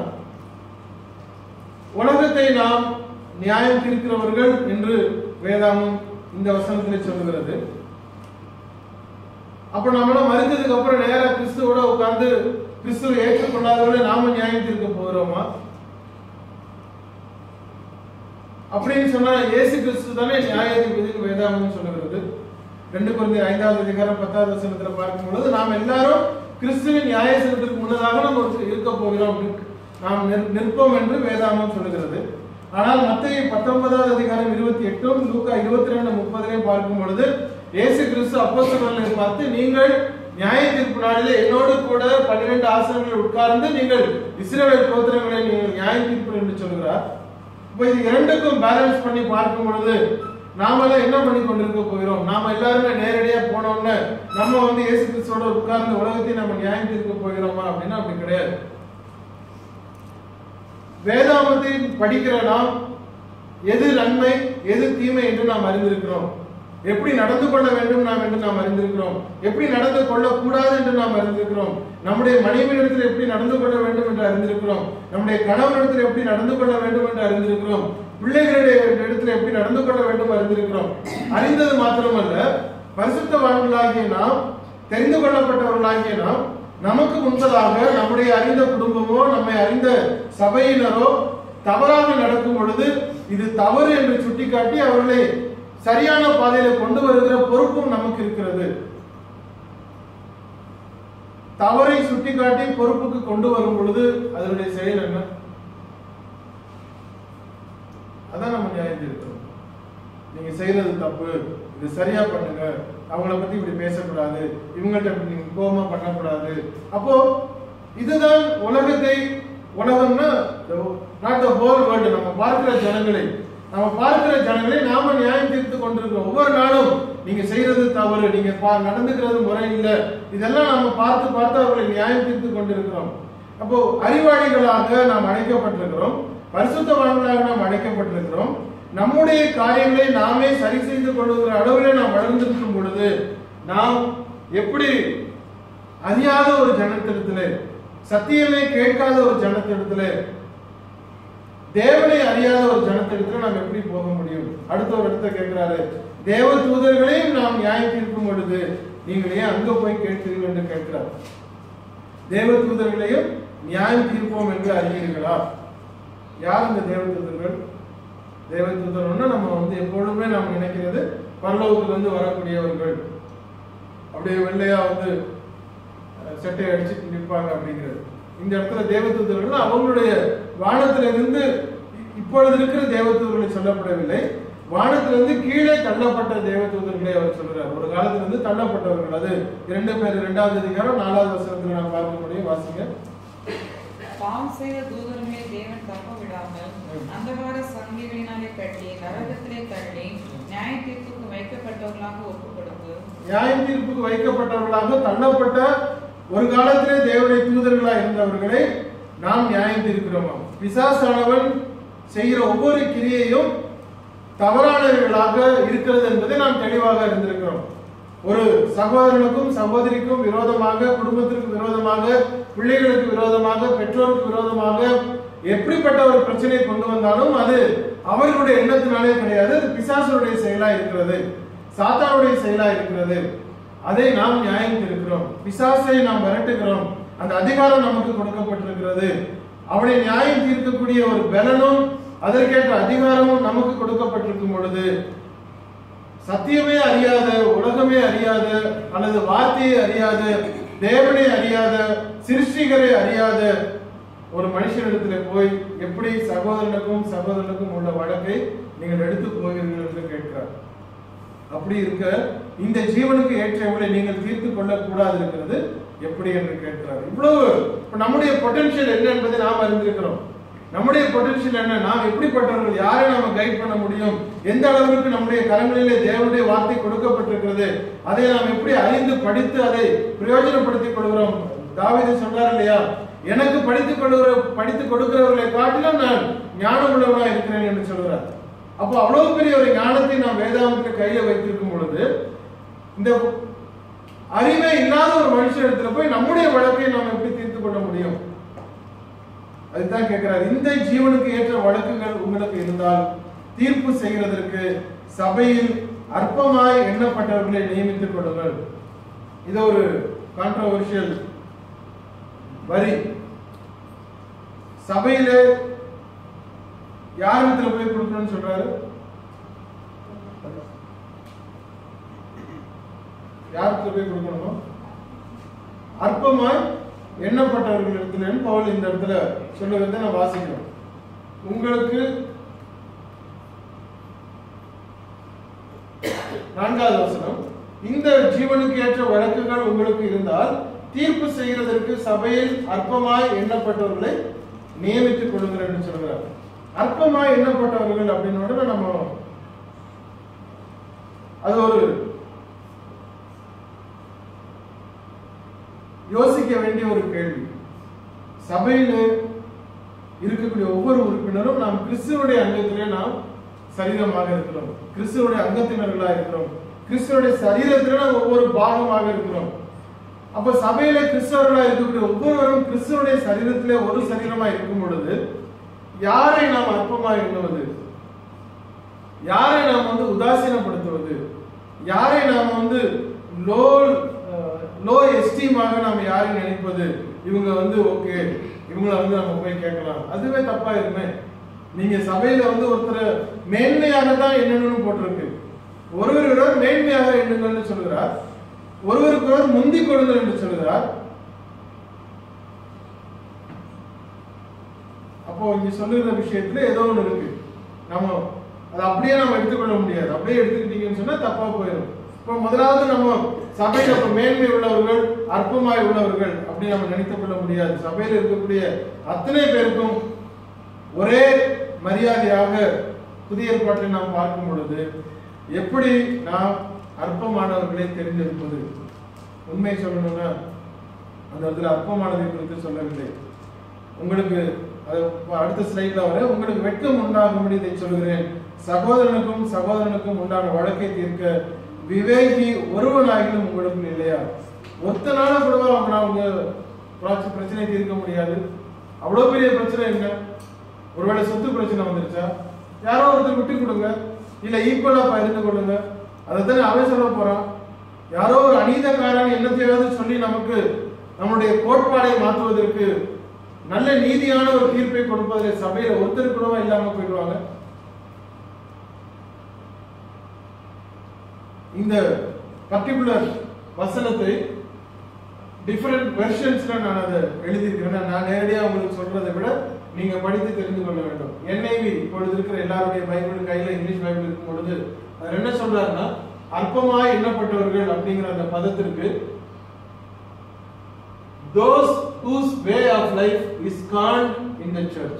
உலகத்தை நாம் நியாயம் தீர்க்கிறவர்கள் என்று வேதாமம் இந்த வசனத்தில் சொல்லுகிறது அப்ப நம்மளாம் மறித்ததுக்கு அப்புறம் நேரா கிறிஸ்துவோட உட்கார்ந்து கிறிஸ்துவை ஏற்றுக்கொள்ளாதவர்களை நாம நியாயம் தீர்க்க போகிறோமா அப்படின்னு சொன்னா இயேசு கிறிஸ்து தானே நியாயாதிபதினு வேதாகமம் சொல்லுகிறது ரெண்டு குழந்தை ஐந்தாவது அதிகாரம் பத்தாவது வசனத்துல பார்க்கும் பொழுது நாம் எல்லாரும் கிறிஸ்துவின் நியாயசனத்திற்கு முன்னதாக நம்ம ஒரு இருக்க போகிறோம் நிற்க- நாம் நிற்- நிற்போம் என்று வேதாகமம் சொல்லுகிறது ஆனால் மத்திய பத்தொன்பதாவது அதிகாரம் இருபத்தி எட்டும் லூக்கா இருபத்தி ரெண்டு முப்பதிலையும் பார்க்கும் பொழுது இயேசு கிறிஸ்து அப்போஸ்தலர்களை பார்த்து நீங்கள் நியாய தீர்ப்பு நாளிலே என்னோடு கூட பன்னிரண்டு ஆசனங்களில் உட்கார்ந்து நீங்கள் இஸ்ரவேல் கோத்திரங்களை நீங்கள் நியாய தீர்ப்பு என்று சொல்கிறார் இப்போ இது இரண்டுக்கும் பேலன்ஸ் பண்ணி பார்க்கும் பொழுது நாமெல்லாம் என்ன பண்ணி கொண்டிருக்க போகிறோம் நாம எல்லாருமே நேரடியா போனோம்னு நம்ம வந்து இயேசு கிறிஸ்துவோட உட்கார்ந்து உலகத்தை நம்ம நியாயம் தீர்க்க போகிறோமா அப்படின்னா அப்படி கிடையாது வேதாமத்தை படிக்கிற நாம் எது நன்மை எது தீமை என்று நாம் அறிந்திருக்கிறோம் எப்படி நடந்து கொள்ள வேண்டும் நாம் என்று நாம் அறிந்திருக்கிறோம் எப்படி நடந்து கொள்ளக்கூடாது என்று நாம் அறிந்திருக்கிறோம் நம்முடைய மனைவியிடத்தில் எப்படி நடந்து கொள்ள வேண்டும் என்று அறிந்திருக்கிறோம் நம்முடைய கணவனிடத்தில் எப்படி நடந்து கொள்ள வேண்டும் என்று அறிந்திருக்கிறோம் பிள்ளைகளுடைய இடத்தில் எப்படி நடந்து கொள்ள வேண்டும் அறிந்திருக்கிறோம் அறிந்தது மாத்திரமல்ல பரிசுத்தவான்களாகிய நாம் தெரிந்து கொள்ளப்பட்டவர்களாகிய நாம் நமக்கு முன்பதாக நம்முடைய அறிந்த குடும்பமோ நம்மை அறிந்த சபையினரோ தவறாக நடக்கும் பொழுது இது தவறு என்று சுட்டிக்காட்டி அவர்களை சரியான பாதையில கொண்டு வருகிற பொறுப்பும் நமக்கு இருக்கிறது தவறை சுட்டிக்காட்டி பொறுப்புக்கு கொண்டு வரும் பொழுது அதனுடைய செயல் என்ன அதான் நம்ம நியாயம் தீர்க்கிறோம் நீங்க செய்யறது தப்பு இது சரியா பண்ணுங்க அவங்கள பத்தி இப்படி பேசக்கூடாது இவங்கள்ட்ட இப்படி நீங்க கோபமா பண்ணக்கூடாது அப்போ இதுதான் உலகத்தை உலகம்னா நாட் த ஹோல் வேர்ல்டு நம்ம பார்க்கிற ஜனங்களை நம்ம பார்க்கிற ஜனங்களை நாம நியாயம் தீர்த்து கொண்டிருக்கிறோம் ஒவ்வொரு நாளும் நீங்க செய்யறது தவறு நீங்க பா- நடந்துக்கிறது முறை இல்லை இதெல்லாம் நம்ம பார்த்து பார்த்து அவர்களை நியாயம் தீர்த்து கொண்டிருக்கிறோம் அப்போ அறிவாளிகளாக நாம் அழைக்கப்பட்டிருக்கிறோம் பரிசுத்தவான்களாக நாம் அழைக்கப்பட்டிருக்கிறோம் நம்முடைய காரியங்களை நாமே சரி செய்து கொள்ளுகிற அளவிலே நாம் வளர்ந்திருக்கும் பொழுது நாம் எப்படி அறியாத ஒரு ஜனத்திடத்திலே சத்தியமே கேட்காத ஒரு ஜனத்திடத்திலே தேவனை அறியாத ஒரு ஜனத்திடத்துல நாம் எப்படி போக முடியும் அடுத்த ஒரு இடத்த கேட்கிறாரு தேவ தூதர்களையும் நாம் நியாயம் தீர்க்கும் பொழுது நீங்கள் ஏன் அங்க போய் கேட்கிறீர்கள் என்று கேட்கிறார் தேவ தூதர்களையும் நியாயம் தீர்ப்போம் என்று அறிகிறீர்களா யார் இந்த தேவ தூதர்கள் தேவ தூதர்கள்னா நம்ம வந்து எப்பொழுதுமே நாம் நினைக்கிறது பரலோகத்திலிருந்து வரக்கூடியவர்கள் அப்படியே வெள்ளையா வந்து அஹ், செட்டை அடிச்சு நிற்பாங்க அப்படிங்கிறது இந்த இடத்துல தேவதூதர்கள் அவங்களுடைய வானத்திலிருந்து இ- இப்பொழுது இருக்கிற தேவதூதர்களை சொல்லப்படவில்லை வானத்திலிருந்து கீழே தள்ளப்பட்ட தேவதூதர்களை அவர் சொல்றார் ஒரு காலத்திலிருந்து தள்ளப்பட்டவர்கள் அது இரண்டு பேர் இரண்டாவது அதிகாரம் நாலாவது வசனத்தில் நாம் பார்க்க முடியும் வாசிங்க பாவம் செய்த தூதர்களை தேவன் தப்ப விடாமல் ம். அந்தகார சங்கிகளினாலே கட்டி நரகத்திலே தள்ளி நியாய தீர்ப்புக்கு வைக்கப்பட்டவர்களாக ஒப்பு கொடுத்து நியாய தீர்ப்புக்கு வைக்கப்பட்டவர்களாக தள்ளப்பட்ட ஒரு காலத்திலே தேவனுடைய தூதர்களாய் இருந்தவர்களை நாம் நியாயம் தீர்க்கிறோமா பிசாசானவன் செய்கிற ஒவ்வொரு கிரியையும் தவறானவர்களாக இருக்கிறது என்பதை நாம் தெளிவாக இருந்திருக்கிறோம் ஒரு சகோதரனுக்கும் சகோதரிக்கும் விரோதமாக குடும்பத்திற்கு விரோதமாக பிள்ளைகளுக்கு விரோதமாக பெற்றோருக்கு விரோதமாக எப்படிப்பட்ட ஒரு பிரச்சனையை கொண்டு வந்தாலும் அது அவர்களுடைய எண்ணத்தினாலே கிடையாது அது பிசாசனுடைய செயலா இருக்கிறது சாத்தானுடைய செயலா இருக்கிறது அதை நாம் நியாயம் இருக்கிறோம் பிசாசை நாம் விரட்டுகிறோம் அந்த அதிகாரம் நமக்கு கொடுக்கப்பட்டிருக்கிறது அவனை நியாயம் தீர்க்கக்கூடிய ஒரு பலனும் அதற்கேற்ற அதிகாரமும் நமக்கு கொடுக்கப்பட்டிருக்கும் பொழுது சத்தியமே அறியாத உலகமே அறியாத அல்லது வார்த்தையை அறியாத தேவனை அறியாத சிருஷ்டிகரை அறியாத ஒரு மனுஷனிடத்துல போய் எப்படி சகோதரனுக்கும் சகோதரனுக்கும் உள்ள வழக்கை நீங்கள் எடுத்து போகிறீர்கள் என்று கேட்கிறார் அப்படி இருக்க இந்த ஜீவனுக்கு ஏற்றவர்களை நீங்கள் தீர்த்து கொள்ள கூடாது இருக்கிறது எப்படி என்று கேட்கிறார் இவ்வளவு இப்ப நம்முடைய பொட்டன்ஷியல் என்ன என்பதை நாம் அறிந்திருக்கிறோம் நம்முடைய பொட்டன்ஷியல் என்ன நாம் எப்படிப்பட்டவர்கள் யாரை நாம கைட் பண்ண முடியும் எந்த அளவிற்கு நம்முடைய கரங்களிலே தேவனுடைய வார்த்தை கொடுக்கப்பட்டிருக்கிறது அதை நாம் எப்படி அறிந்து படித்து அதை பிரயோஜனப்படுத்திக் கொள்கிறோம் தாவீது சொல்றார் இல்லையா எனக்கு படித்துக் கொள்கிற படித்துக் கொடுக்கிறவர்களை காட்டிலும் நான் ஞானம் உள்ளவனா இருக்கிறேன் என்று சொல்கிறார் அப்போ அவ்வளவு பெரிய ஒரு ஞானத்தை நாம் வேதாந்தத்தில் கையில வைத்திருக்கும் பொழுது இந்த அறிவே இல்லாத ஒரு மனுஷனிடத்துல போய் நம்முடைய வழக்கை நாம் எப்படி தீர்த்து கொள்ள முடியும் அதுதான் கேட்கிறார் இந்த ஜீவனுக்கு ஏற்ற வழக்குகள் உங்களுக்கு இருந்தால் தீர்ப்பு செய்கிறதற்கு சபையில் அற்பமாய் எண்ணப்பட்டவர்களை நியமித்துக் கொள்ளுங்கள் இது ஒரு கான்ட்ரவர்ஷியல் வரி சபையிலே யார் இடத்துல போய் கொடுக்கணும்னு சொல்றாரு யாருக்கு போய் கொடுக்கணுமா அற்பமாய் எண்ணப்பட்டவர்கள் இடத்துல பவுல் இந்த இடத்துல சொல்லுவதை நான் வாசிக்கிறோம் உங்களுக்கு நான்காவது வசனம் இந்த ஜீவனுக்கு ஏற்ற வழக்குகள் உங்களுக்கு இருந்தால் தீர்ப்பு செய்கிறதற்கு சபையில் அற்பமாய் எண்ணப்பட்டவர்களை நியமித்துக் கொள்ளுங்கள் என்று சொல்கிறார் அற்பமாய் எண்ணப்பட்டவர்கள் அப்படின்னு உடனே நம்ம அது ஒரு யோசிக்க வேண்டிய ஒரு கேள்வி சபையில இருக்கக்கூடிய ஒவ்வொரு உறுப்பினரும் நாம் கிறிஸ்துவனுடைய அங்கத்திலே நாம் சரீரமாக இருக்கிறோம் கிறிஸ்துவனுடைய அங்கத்தினர்களா இருக்கிறோம் கிறிஸ்துவனுடைய சரீரத்திலே நாம் ஒவ்வொரு பாகமாக இருக்கிறோம் அப்ப சபையில கிறிஸ்தவர்களா இருக்கக்கூடிய ஒவ்வொருவரும் கிறிஸ்துவனுடைய சரீரத்திலே ஒரு சரீரமா இருக்கும் பொழுது யாரை நாம் அற்பமா எண்ணுவது யாரை நாம் வந்து உதாசீனப்படுத்துவது யாரை நாம் வந்து லோ லோ எஸ்டீமாக நாம் யாரை நினைப்பது இவங்க வந்து ஓகே இவங்கள வந்து நம்ம போய் கேட்கலாம் அதுவே தப்பா இருக்குமே நீங்க சபையில வந்து ஒருத்தர் மேன்மையாக தான் எண்ணணும்னு போட்டிருக்கு ஒருவர் மேன்மையாக எண்ணுங்கள்னு சொல்கிறார் ஒருவருக்கு ஒருவர் முந்தி கொடுங்கள் என்று சொல்கிறார் அப்போ இங்க சொல்லுகிற விஷயத்துல ஏதோ ஒண்ணு இருக்கு நம்ம அதை அப்படியே நம்ம எடுத்துக்கொள்ள முடியாது அப்படியே எடுத்துக்கிட்டீங்கன்னு சொன்னா தப்பா போயிடும் இப்போ முதலாவது நம்ம சபையில இப்ப மேன்மை உள்ளவர்கள் அற்பமாய் உள்ளவர்கள் அப்படி நம்ம நினைத்துக் கொள்ள முடியாது சபையில இருக்கக்கூடிய அத்தனை பேருக்கும் ஒரே மரியாதையாக புதிய ஏற்பாட்டில் நாம் பார்க்கும் பொழுது எப்படி நாம் அற்பமானவர்களை தெரிந்தெடுப்பது உண்மை சொல்லணும்னா அந்த இடத்துல அற்பமானதை குறித்து சொல்லவில்லை உங்களுக்கு அது அடுத்த ஸ்லைட்ல வர உங்களுக்கு வெட்கம் உண்டாகும்படி இதை சொல்கிறேன் சகோதரனுக்கும் சகோதரனுக்கும் உண்டான வழக்கை தீர்க்க விவேகி ஒருவனாகிலும் உங்களுக்கு இல்லையா ஒத்த நாள கூடவா அவங்க அவங்க பிரச்ச- பிரச்சனையை தீர்க்க முடியாது அவ்வளவு பெரிய பிரச்சனை என்ன ஒருவேளை சொத்து பிரச்சனை வந்துருச்சா யாரோ ஒருத்தர் விட்டு கொடுங்க இல்ல ஈக்குவலா பகிர்ந்து கொள்ளுங்க அதைத்தானே அவன் சொல்ல போறான் யாரோ ஒரு அநீதக்காரன் என்னத்தையாவது சொல்லி நமக்கு நம்முடைய கோட்பாடை மாற்றுவதற்கு நல்ல நீதியான ஒரு தீர்ப்பை கொடுப்பதில் சபையில ஒருத்தர் கூடவா இல்லாம போயிடுவாங்க இந்த பர்டிகுலர் வசனத்தை டிஃபரெண்ட் வெர்ஷன்ஸ்ல நான் அதை எழுதியிருக்கிறேன் நான் நேரடியாக உங்களுக்கு சொல்றதை விட நீங்க படித்து தெரிந்து கொள்ள வேண்டும் என்ஐவி இப்பொழுது இருக்கிற எல்லாருடைய பைபிள் கையில இங்கிலீஷ் பைபிள் இருக்கும் பொழுது அவர் என்ன சொல்றாருன்னா அற்பமாய் எண்ணப்பட்டவர்கள் அப்படிங்கிற அந்த பதத்திற்கு those whose way of life is called in the church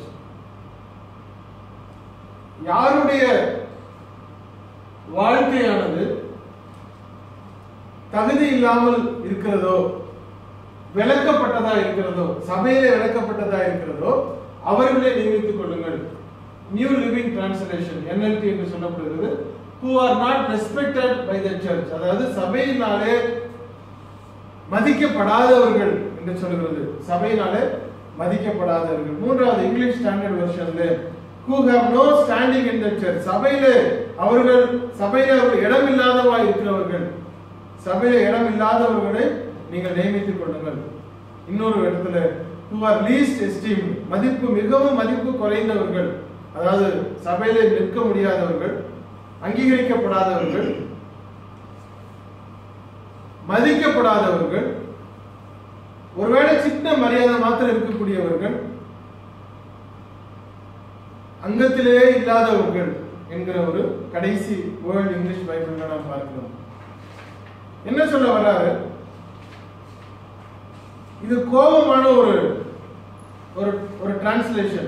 யாருடைய வாழ்க்கையானது தகுதி இல்லாமல் இருக்கிறதோ விளக்கப்பட்டதா இருக்கிறதோ சபையிலே விளக்கப்பட்டதா இருக்கிறதோ அவர்களை நியமித்துக் கொள்ளுங்கள் நியூ லிவிங் டிரான்ஸ்லேஷன் NLT என்று சொல்லப்படுகிறது who are not respected by the church அதாவது சபையினாலே மதிக்கப்படாதவர்கள் என்று சொல்கிறது சபையினாலே மதிக்கப்படாதவர்கள் மூன்றாவது இங்கிலீஷ் ஸ்டாண்டர்ட் வெர்ஷன்ல who have no standing in the church சபையிலே அவர்கள் சபையிலே அவர்கள் இடம் இல்லாதவா இருக்கிறவர்கள் சபையில இடம் இல்லாதவர்களை நீங்கள் நியமித்துக் கொள்ளுங்கள் இன்னொரு இடத்துல who are least esteemed மதிப்பு மிகவும் மதிப்பு குறைந்தவர்கள் அதாவது சபையில நிற்க முடியாதவர்கள் அங்கீகரிக்கப்படாதவர்கள் மதிக்கப்படாதவர்கள் ஒருவேளை சின்ன மரியாதை மாத்திரம் இருக்கக்கூடியவர்கள் அங்கத்திலேயே இல்லாதவர்கள் என்கிற ஒரு கடைசி வேர்ல்ட் இங்கிலீஷ் பைபிள்ல நாம் பார்க்கிறோம் என்ன சொல்ல வர்றாரு இது கோபமான ஒரு ஒரு ஒரு டிரான்ஸ்லேஷன்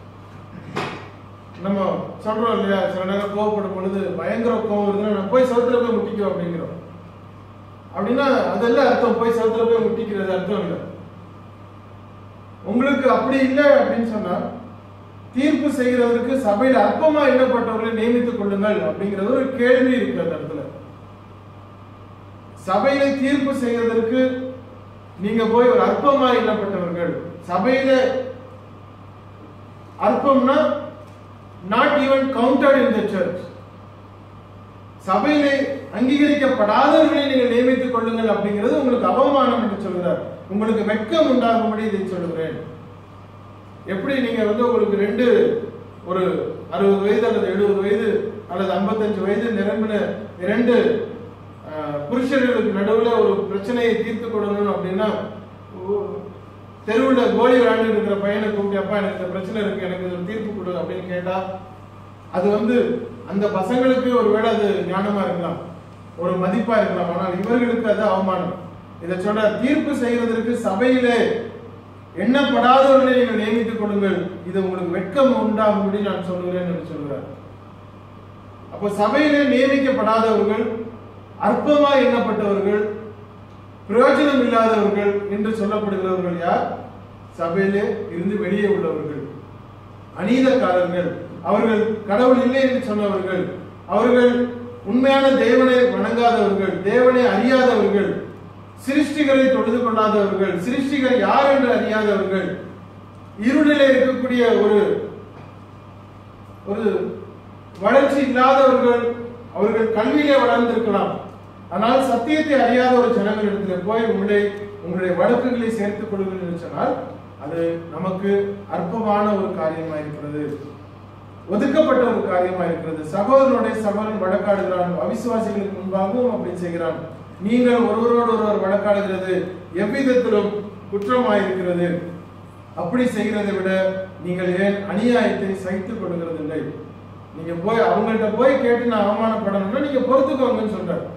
நம்ம சொல்றோம் இல்லையா சில நேரம் கோவப்படும் பொழுது பயங்கர கோவம் வருதுன்னா நான் போய் சவுத்துல போய் முட்டிக்கோ அப்படிங்கிறோம் அப்படின்னா அதெல்லாம் அர்த்தம் போய் சவுத்துல போய் முட்டிக்கிறது அர்த்தம் இல்லை உங்களுக்கு அப்படி இல்லை அப்படின்னு சொன்னா தீர்ப்பு செய்கிறதற்கு சபையில் அற்பமா எண்ணப்பட்டவர்களை நியமித்துக் கொள்ளுங்கள் அப்படிங்கிறது ஒரு கேள்வி இருக்கு அந்த இடத்துல சபையில தீர்ப்பு செய்வதற்கு நீங்க போய் ஒரு அற்பமா எண்ணப்பட்டவர்கள் சபையில அற்பம்னா not even counted in the church சபையிலே அங்கீகரிக்கப்படாதவர்களை நீங்கள் நியமித்துக் கொள்ளுங்கள் அப்படிங்கிறது உங்களுக்கு அவமானம் என்று சொல்கிறார் உங்களுக்கு வெட்கம் உண்டாகும்படி இதை சொல்கிறேன் எப்படி நீங்க வந்து உங்களுக்கு ரெண்டு ஒரு அறுபது வயது அல்லது எழுபது வயது அல்லது ஐம்பத்தஞ்சு வயது நிரம்பின இரண்டு அஹ், புருஷர்களுக்கு நடுவுல ஒரு பிரச்சனையை தீர்த்து கொடுக்கணும் அப்படின்னா தெருவுல கோலி விளையாண்டு இருக்கிற பையனை கூப்பிட்டு அப்பா எனக்கு இந்த பிரச்சனை இருக்கு எனக்கு ஒரு தீர்ப்பு கொடு அப்படின்னு கேட்டா அது வந்து அந்த பசங்களுக்கு ஒருவேளை அது ஞானமா இருக்கலாம் ஒரு மதிப்பா இருக்கலாம் ஆனால் இவர்களுக்கு அது அவமானம் இதை சொல்ற தீர்ப்பு செய்வதற்கு சபையிலே எண்ணப்படாதவர்களை நீங்கள் நியமித்துக் கொள்ளுங்கள் இது உங்களுக்கு வெட்கம் உண்டாகும்படி நான் சொல்லுகிறேன் என்று சொல்கிறார் அப்போ சபையிலே நியமிக்கப்படாதவர்கள் அற்பமா எண்ணப்பட்டவர்கள் பிரயோஜனம் இல்லாதவர்கள் என்று சொல்லப்படுகிறவர்கள் யார் சபையிலே இருந்து வெளியே உள்ளவர்கள் அநீதக்காரர்கள் அவர்கள் கடவுள் இல்லை என்று சொன்னவர்கள் அவர்கள் உண்மையான தேவனை வணங்காதவர்கள் தேவனை அறியாதவர்கள் சிருஷ்டிகளை தொழுது கொள்ளாதவர்கள் சிருஷ்டிகள் யார் என்று அறியாதவர்கள் இருளிலே இருக்கக்கூடிய ஒரு ஒரு வளர்ச்சி இல்லாதவர்கள் அவர்கள் கல்வியிலே வளர்ந்திருக்கலாம் ஆனால் சத்தியத்தை அறியாத ஒரு ஜனங்களிடத்தில் போய் உங்களை உங்களுடைய வழக்குகளை சேர்த்துக் கொள்ளுங்கள் என்று சொன்னால் அது நமக்கு அற்பமான ஒரு காரியமா இருக்கிறது ஒதுக்கப்பட்ட ஒரு காரியமா இருக்கிறது சகோதரனுடைய சகோதரன் வழக்காடுகிறான் அவிசுவாசிகளுக்கு முன்பாகவும் அப்படி செய்கிறான் நீங்கள் ஒருவரோடு ஒருவர் வழக்காடுகிறது எவ்விதத்திலும் குற்றமாயிருக்கிறது அப்படி செய்கிறதை விட நீங்கள் ஏன் அநியாயத்தை சகித்துக் கொள்கிறதில்லை நீங்க போய் அவங்கள்ட்ட போய் கேட்டு நான் அவமானப்படணும்னா நீங்க பொறுத்துக்கோங்கன்னு சொல்றாரு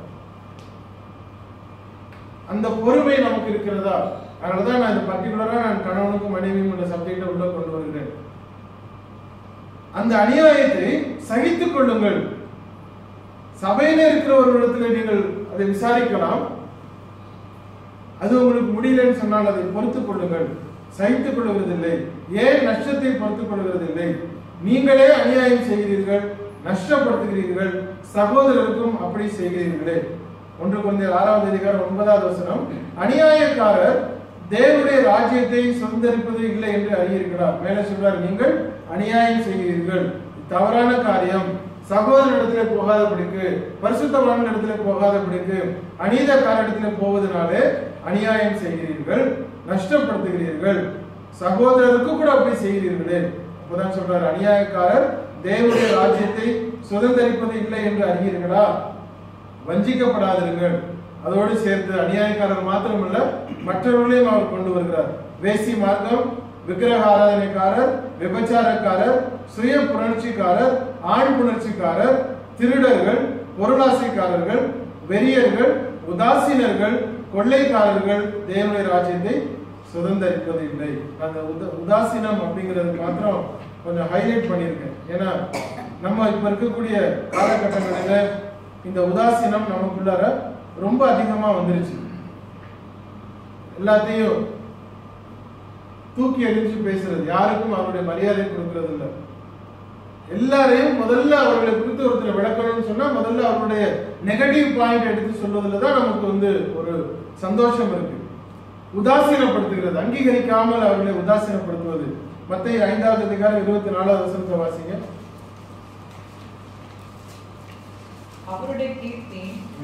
அந்த பொறுமை நமக்கு இருக்கிறதா அதனாலதான் நான் இந்த பர்டிகுலரா நான் கணவனுக்கும் மனைவியும் இந்த சப்ஜெக்டை உள்ள கொண்டு வருகிறேன் அந்த அநியாயத்தை சகித்துக் கொள்ளுங்கள் சபையில இருக்கிற ஒரு இடத்துல நீங்கள் அதை விசாரிக்கலாம் அது உங்களுக்கு முடியலன்னு சொன்னால் அதை பொறுத்துக் கொள்ளுங்கள் சகித்துக் கொள்வதில்லை ஏன் நஷ்டத்தை பொறுத்துக் கொள்வதில்லை நீங்களே அநியாயம் செய்கிறீர்கள் நஷ்டப்படுத்துகிறீர்கள் சகோதரருக்கும் அப்படி செய்கிறீர்களே ஒன்று குழந்தைகள் ஆறாவது அதிகாரம் ஒன்பதாவது வசனம் அநியாயக்காரர் தேவனுடைய ராஜ்யத்தை சுதந்திரிப்பது இல்லை என்று அறியிருக்கிறார் மேலே சொல்றார் நீங்கள் அநியாயம் செய்கிறீர்கள் தவறான காரியம் சகோதரனிடத்திலே போகாதபடிக்கு பரிசுத்தவானிடத்திலே போகாதபடிக்கு அநீதக்காரிடத்திலே போவதனாலே அநியாயம் செய்கிறீர்கள் நஷ்டப்படுத்துகிறீர்கள் சகோதரருக்கு கூட அப்படி செய்கிறீர்களே அப்பதான் சொல்றாரு அநியாயக்காரர் தேவனுடைய ராஜ்யத்தை சுதந்திரிப்பது இல்லை என்று அறிகிறீர்களா வஞ்சிக்கப்படாதிருங்கள் அதோடு சேர்த்து அநியாயக்காரர் மாத்திரமல்ல மற்றவர்களையும் அவர் கொண்டு வருகிறார் வேசி மார்க்கம் விக்கிரக ஆராதனைக்காரர் விபச்சாரக்காரர் சுய புணர்ச்சிக்காரர் ஆண் புணர்ச்சிக்காரர் திருடர்கள் பொருளாசைக்காரர்கள் வெறியர்கள் உதாசீனர்கள் கொள்ளைக்காரர்கள் தேவனுடைய ராஜ்யத்தை சுதந்திரிப்பது இல்லை அந்த உத- உதாசீனம் அப்படிங்கிறது மாத்திரம் கொஞ்சம் ஹைலைட் பண்ணியிருக்கேன் ஏன்னா நம்ம இப்ப இருக்கக்கூடிய காலகட்டங்களில இந்த உதாசீனம் நமக்குள்ளார ரொம்ப அதிகமா வந்துருச்சு எல்லாத்தையும் தூக்கி எறிஞ்சு பேசுறது யாருக்கும் அவருடைய மரியாதை கொடுக்கறது இல்ல எல்லாரையும் முதல்ல அவர்களை குறித்து ஒருத்தர் விளக்கணும்னு சொன்னா முதல்ல அவருடைய நெகட்டிவ் பாயிண்ட் எடுத்து சொல்வதில் தான் நமக்கு வந்து ஒரு சந்தோஷம் இருக்கு உதாசீனப்படுத்துகிறது அங்கீகரிக்காமல் அவர்களை உதாசீனப்படுத்துவது மத்திய ஐந்தாவது அதிகாரம் இருபத்தி நாலாவது வசனத்தை வாசிங்க அவருடைய கீர்த்தி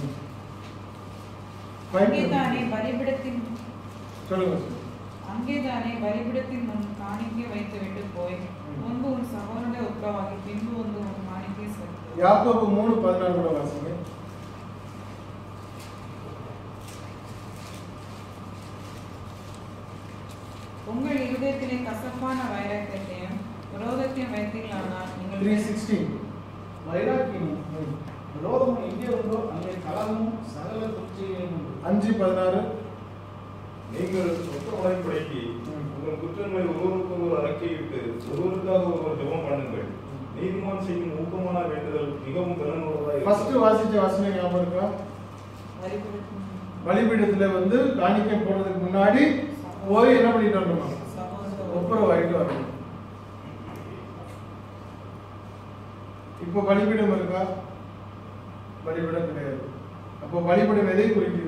Fine. அங்கேதானே பலிபிடத்தின் சொல்லுங்க சார் அங்கேதானே பலிபிடத்தின் முன் காணிக்கை வைத்து விட்டு போய் ம். முன்பு உன் சகோதரனை உத்தரவாகி பின்பு வந்து உன் காணிக்கை செலுத்து யாக்கோபு மூணு பதினாறு கூட வாசிங்க உங்கள் இருதயத்திலே கசப்பான வைராக்கியத்தையும் விரோதத்தையும் வைத்தீர்களானால் த்ரீ நீங்கள் சிக்ஸ்டீன் వైరాగ్యము విరోధము ఎங்கே ఉందో అనే కలము సకల దుర్చర్యము ఉంది. அஞ்சு பதினாறு நீங்கள் ஒத்த உடன்படிக்கை ம். உங்கள் குற்றங்களை ஒருவருக்கு ஒருவர் அறிக்கையிட்டு ஒருவருக்காக ஒருவர் ஜெபம் பண்ணுங்கள் நீதிமான் செய்யும் ஊக்கமான வேண்டுதல் மிகவும் திறனுள்ளதாக ஃபர்ஸ்ட் வாசிச்ச வசனம் ஞாபகம் இருக்கா பலிபீடத்தின் பலிபீடத்துல வந்து காணிக்கை போடுறதுக்கு முன்னாடி போய் என்ன பண்ணிட்டு வரணுமா சகோதரர் ஒப்புரவாயிட்டு வரணும் இப்போ பலிபீடம் இருக்கா பலிபீடம் கிடையாது அப்போ பலிபீடம் எதை குறிக்குது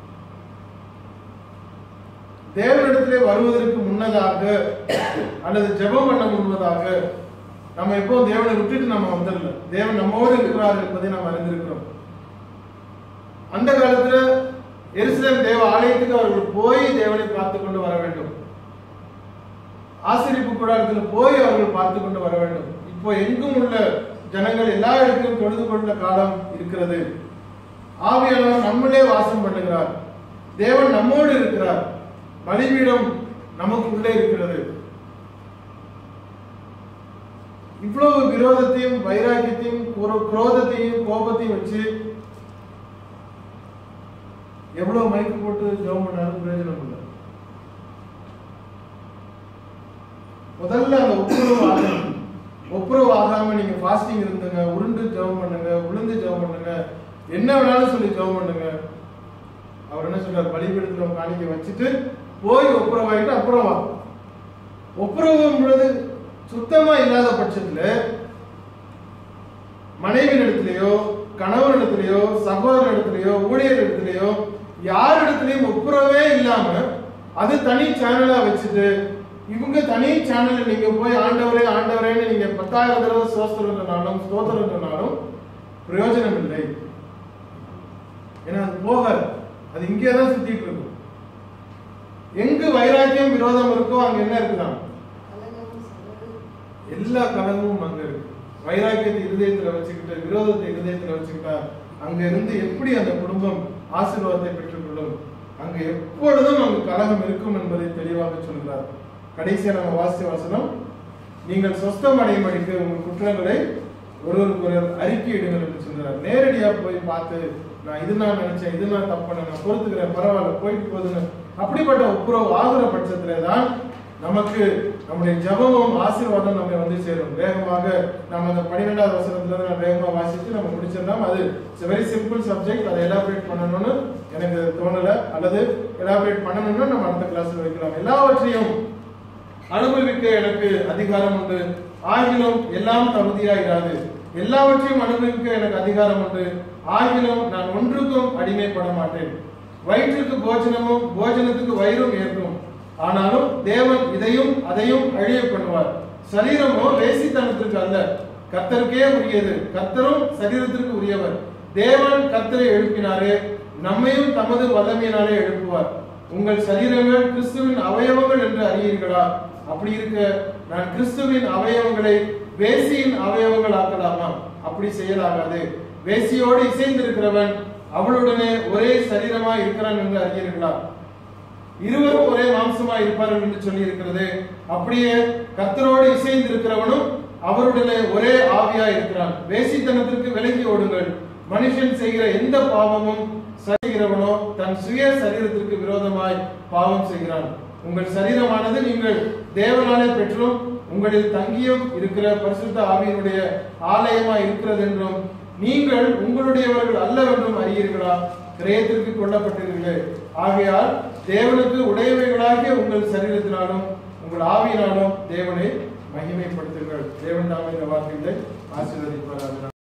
தேவனிடத்திலே வருவதற்கு முன்னதாக அல்லது ஜெபம் பண்ண முன்பதாக நம்ம எப்போ தேவனை விட்டுட்டு நம்ம வந்துடல தேவன் நம்மோடு இருக்கிறார் என்பதை நாம் அறிந்திருக்கிறோம் அந்த காலத்துல எருசலேம் தேவ ஆலயத்துக்கு அவர்கள் போய் தேவனை பார்த்து கொண்டு வர வேண்டும் ஆசிரிப்பு கூடாரத்தில் போய் அவர்கள் பார்த்து கொண்டு வர வேண்டும் இப்போ எங்கும் உள்ள ஜனங்கள் எல்லா இடத்திலும் தொழுது கொண்ட காலம் இருக்கிறது ஆவியானவர் நம்மளே வாசம் பண்ணுகிறார் தேவன் நம்மோடு இருக்கிறார் பலிபீடம் நமக்குள்ளே இருக்கிறது இவ்வளவு விரோதத்தையும் வைராக்கியத்தையும் குரோ- குரோதத்தையும் கோபத்தையும் வச்சு எவ்வளவு மைக்கு போட்டு ஜெபம் பண்ணாலும் பிரயோஜனம் இல்லை முதல்ல அந்த ஒப்புரவு ஆகணும் ஒப்புரவு ஆகாம நீங்க ஃபாஸ்டிங் இருந்துங்க உருண்டு ஜெபம் பண்ணுங்க உளுந்து ஜெபம் பண்ணுங்க என்ன வேணாலும் சொல்லி ஜெபம் பண்ணுங்க அவர் என்ன சொல்றார் பலிபீடத்துல உங்க காணிக்கை வச்சுட்டு போய் ஒப்புரவாயிட்டு அப்புறம் வா ஒப்புரவும் பொழுது சுத்தமா இல்லாத பட்சத்துல மனைவியிடத்திலேயோ கணவனிடத்திலேயோ சகோதரனிடத்திலேயோ ஊழியரிடத்திலேயோ யாரிடத்திலையும் ஒப்புரவே இல்லாம அது தனி சேனலா வச்சுட்டு இவங்க தனி சேனல்ல நீங்க போய் ஆண்டவரே ஆண்டவரேன்னு நீங்க பத்தாயிரம் தடவை சோஸ்திரம் சொன்னாலும் ஸ்தோத்திரம் சொன்னாலும் பிரயோஜனம் இல்லை ஏன்னா அது போகாது அது இங்கே தான் சுத்திட்டு இருக்கும் எங்கு வைராக்கியம் விரோதம் இருக்கோ அங்க என்ன இருக்குதான் எல்லா கலங்கமும் அங்க இருக்கு வைராக்கியத்தை இருதயத்துல வச்சுக்கிட்டு விரோதத்தை இருதயத்துல வச்சுக்கிட்டா அங்க இருந்து எப்படி அந்த குடும்பம் ஆசீர்வாதத்தை பெற்றுக்கொள்ளும் அங்க எப்பொழுதும் அங்கு கலகம் இருக்கும் என்பதை தெளிவாக சொல்கிறார் கடைசியா நம்ம வாசித்த வசனம் நீங்கள் சொஸ்தம் அடையும்படிக்கு உங்கள் குற்றங்களை ஒருவருக்கு ஒருவர் அறிக்கையிடுங்கள் என்று சொல்கிறார் நேரடியா போய் பார்த்து நான் இது நான் நினைச்சேன் இது நான் தப்பு பண்ணேன் நான் பொறுத்துக்கிறேன் பரவாயில்ல போயிட்டு போகுதுன்னு அப்படிப்பட்ட ஒப்புரவு ஆகுற பட்சத்துல தான் நமக்கு நம்முடைய ஜெபமும் ஆசீர்வாதம் நம்ம வந்து சேரும் வேகமாக நம்ம அந்த பன்னிரெண்டாவது வசனத்துல இருந்து நான் வேகமா வாசிச்சு நம்ம முடிச்சிடலாம் அது இட்ஸ் வெரி சிம்பிள் சப்ஜெக்ட் அதை எலாபரேட் பண்ணணும்னு எனக்கு தோணல அல்லது எலாபரேட் பண்ணணும்னா நம்ம அடுத்த கிளாஸ்ல வைக்கலாம் எல்லாவற்றையும் அனுபவிக்க எனக்கு அதிகாரம் உண்டு ஆகிலும் எல்லாம் தகுதியாயிராது எல்லாவற்றையும் அனுபவிக்க எனக்கு அதிகாரம் உண்டு ஆகிலும் நான் ஒன்றுக்கும் அடிமைப்பட மாட்டேன் வயிற்றுக்கு போஜனமும் போஜனத்துக்கு வயிறும் ஏற்கும் ஆனாலும் தேவன் இதையும் அதையும் அழிய பண்ணுவார் சரீரமோ வேசித்தனத்திற்கு அல்ல கர்த்தருக்கே உரியது கர்த்தரும் சரீரத்திற்கு உரியவர் தேவன் கர்த்தரை எழுப்பினாரே நம்மையும் தமது வல்லமையினாலே எழுப்புவார் உங்கள் சரீரங்கள் கிறிஸ்துவின் அவயவங்கள் என்று அறியீர்களா அப்படி இருக்க நான் கிறிஸ்துவின் அவயவங்களை வேசியின் அவயவங்கள் ஆக்கலாமா அப்படி செய்யலாகாது வேசியோடு இசைந்திருக்கிறவன் அவளுடனே ஒரே சரீரமாய் இருக்கிறான் என்று அறியீர்களா இருவரும் ஒரே மாம்சமா இருப்பார்கள் என்று சொல்லி இருக்கிறது அப்படியே கர்த்தரோடு இசைந்து இருக்கிறவனும் அவருடனே ஒரே ஆவியா இருக்கிறான் வேசித்தனத்திற்கு விலகி ஓடுங்கள் மனுஷன் செய்கிற எந்த பாவமும் செய்கிறவனோ தன் சுய சரீரத்திற்கு விரோதமாய் பாவம் செய்கிறான் உங்கள் சரீரமானது நீங்கள் தேவனாலே பெற்றும் உங்களில் தங்கியும் இருக்கிற பரிசுத்த ஆவியினுடைய ஆலயமா இருக்கிறது என்றும் நீங்கள் உங்களுடையவர்கள் அல்லவென்றும் அறியீர்களா கிரயத்திற்கு கொல்லப்பட்டீர்களே ஆகையால் தேவனுக்கு உடையவைகளாகிய உங்கள் சரீரத்தினாலும் உங்கள் ஆவியினாலும் தேவனை மகிமைப்படுத்துங்கள் தேவன் தாமே இந்த வார்த்தைகளை ஆசீர்வதிப்பார்கள்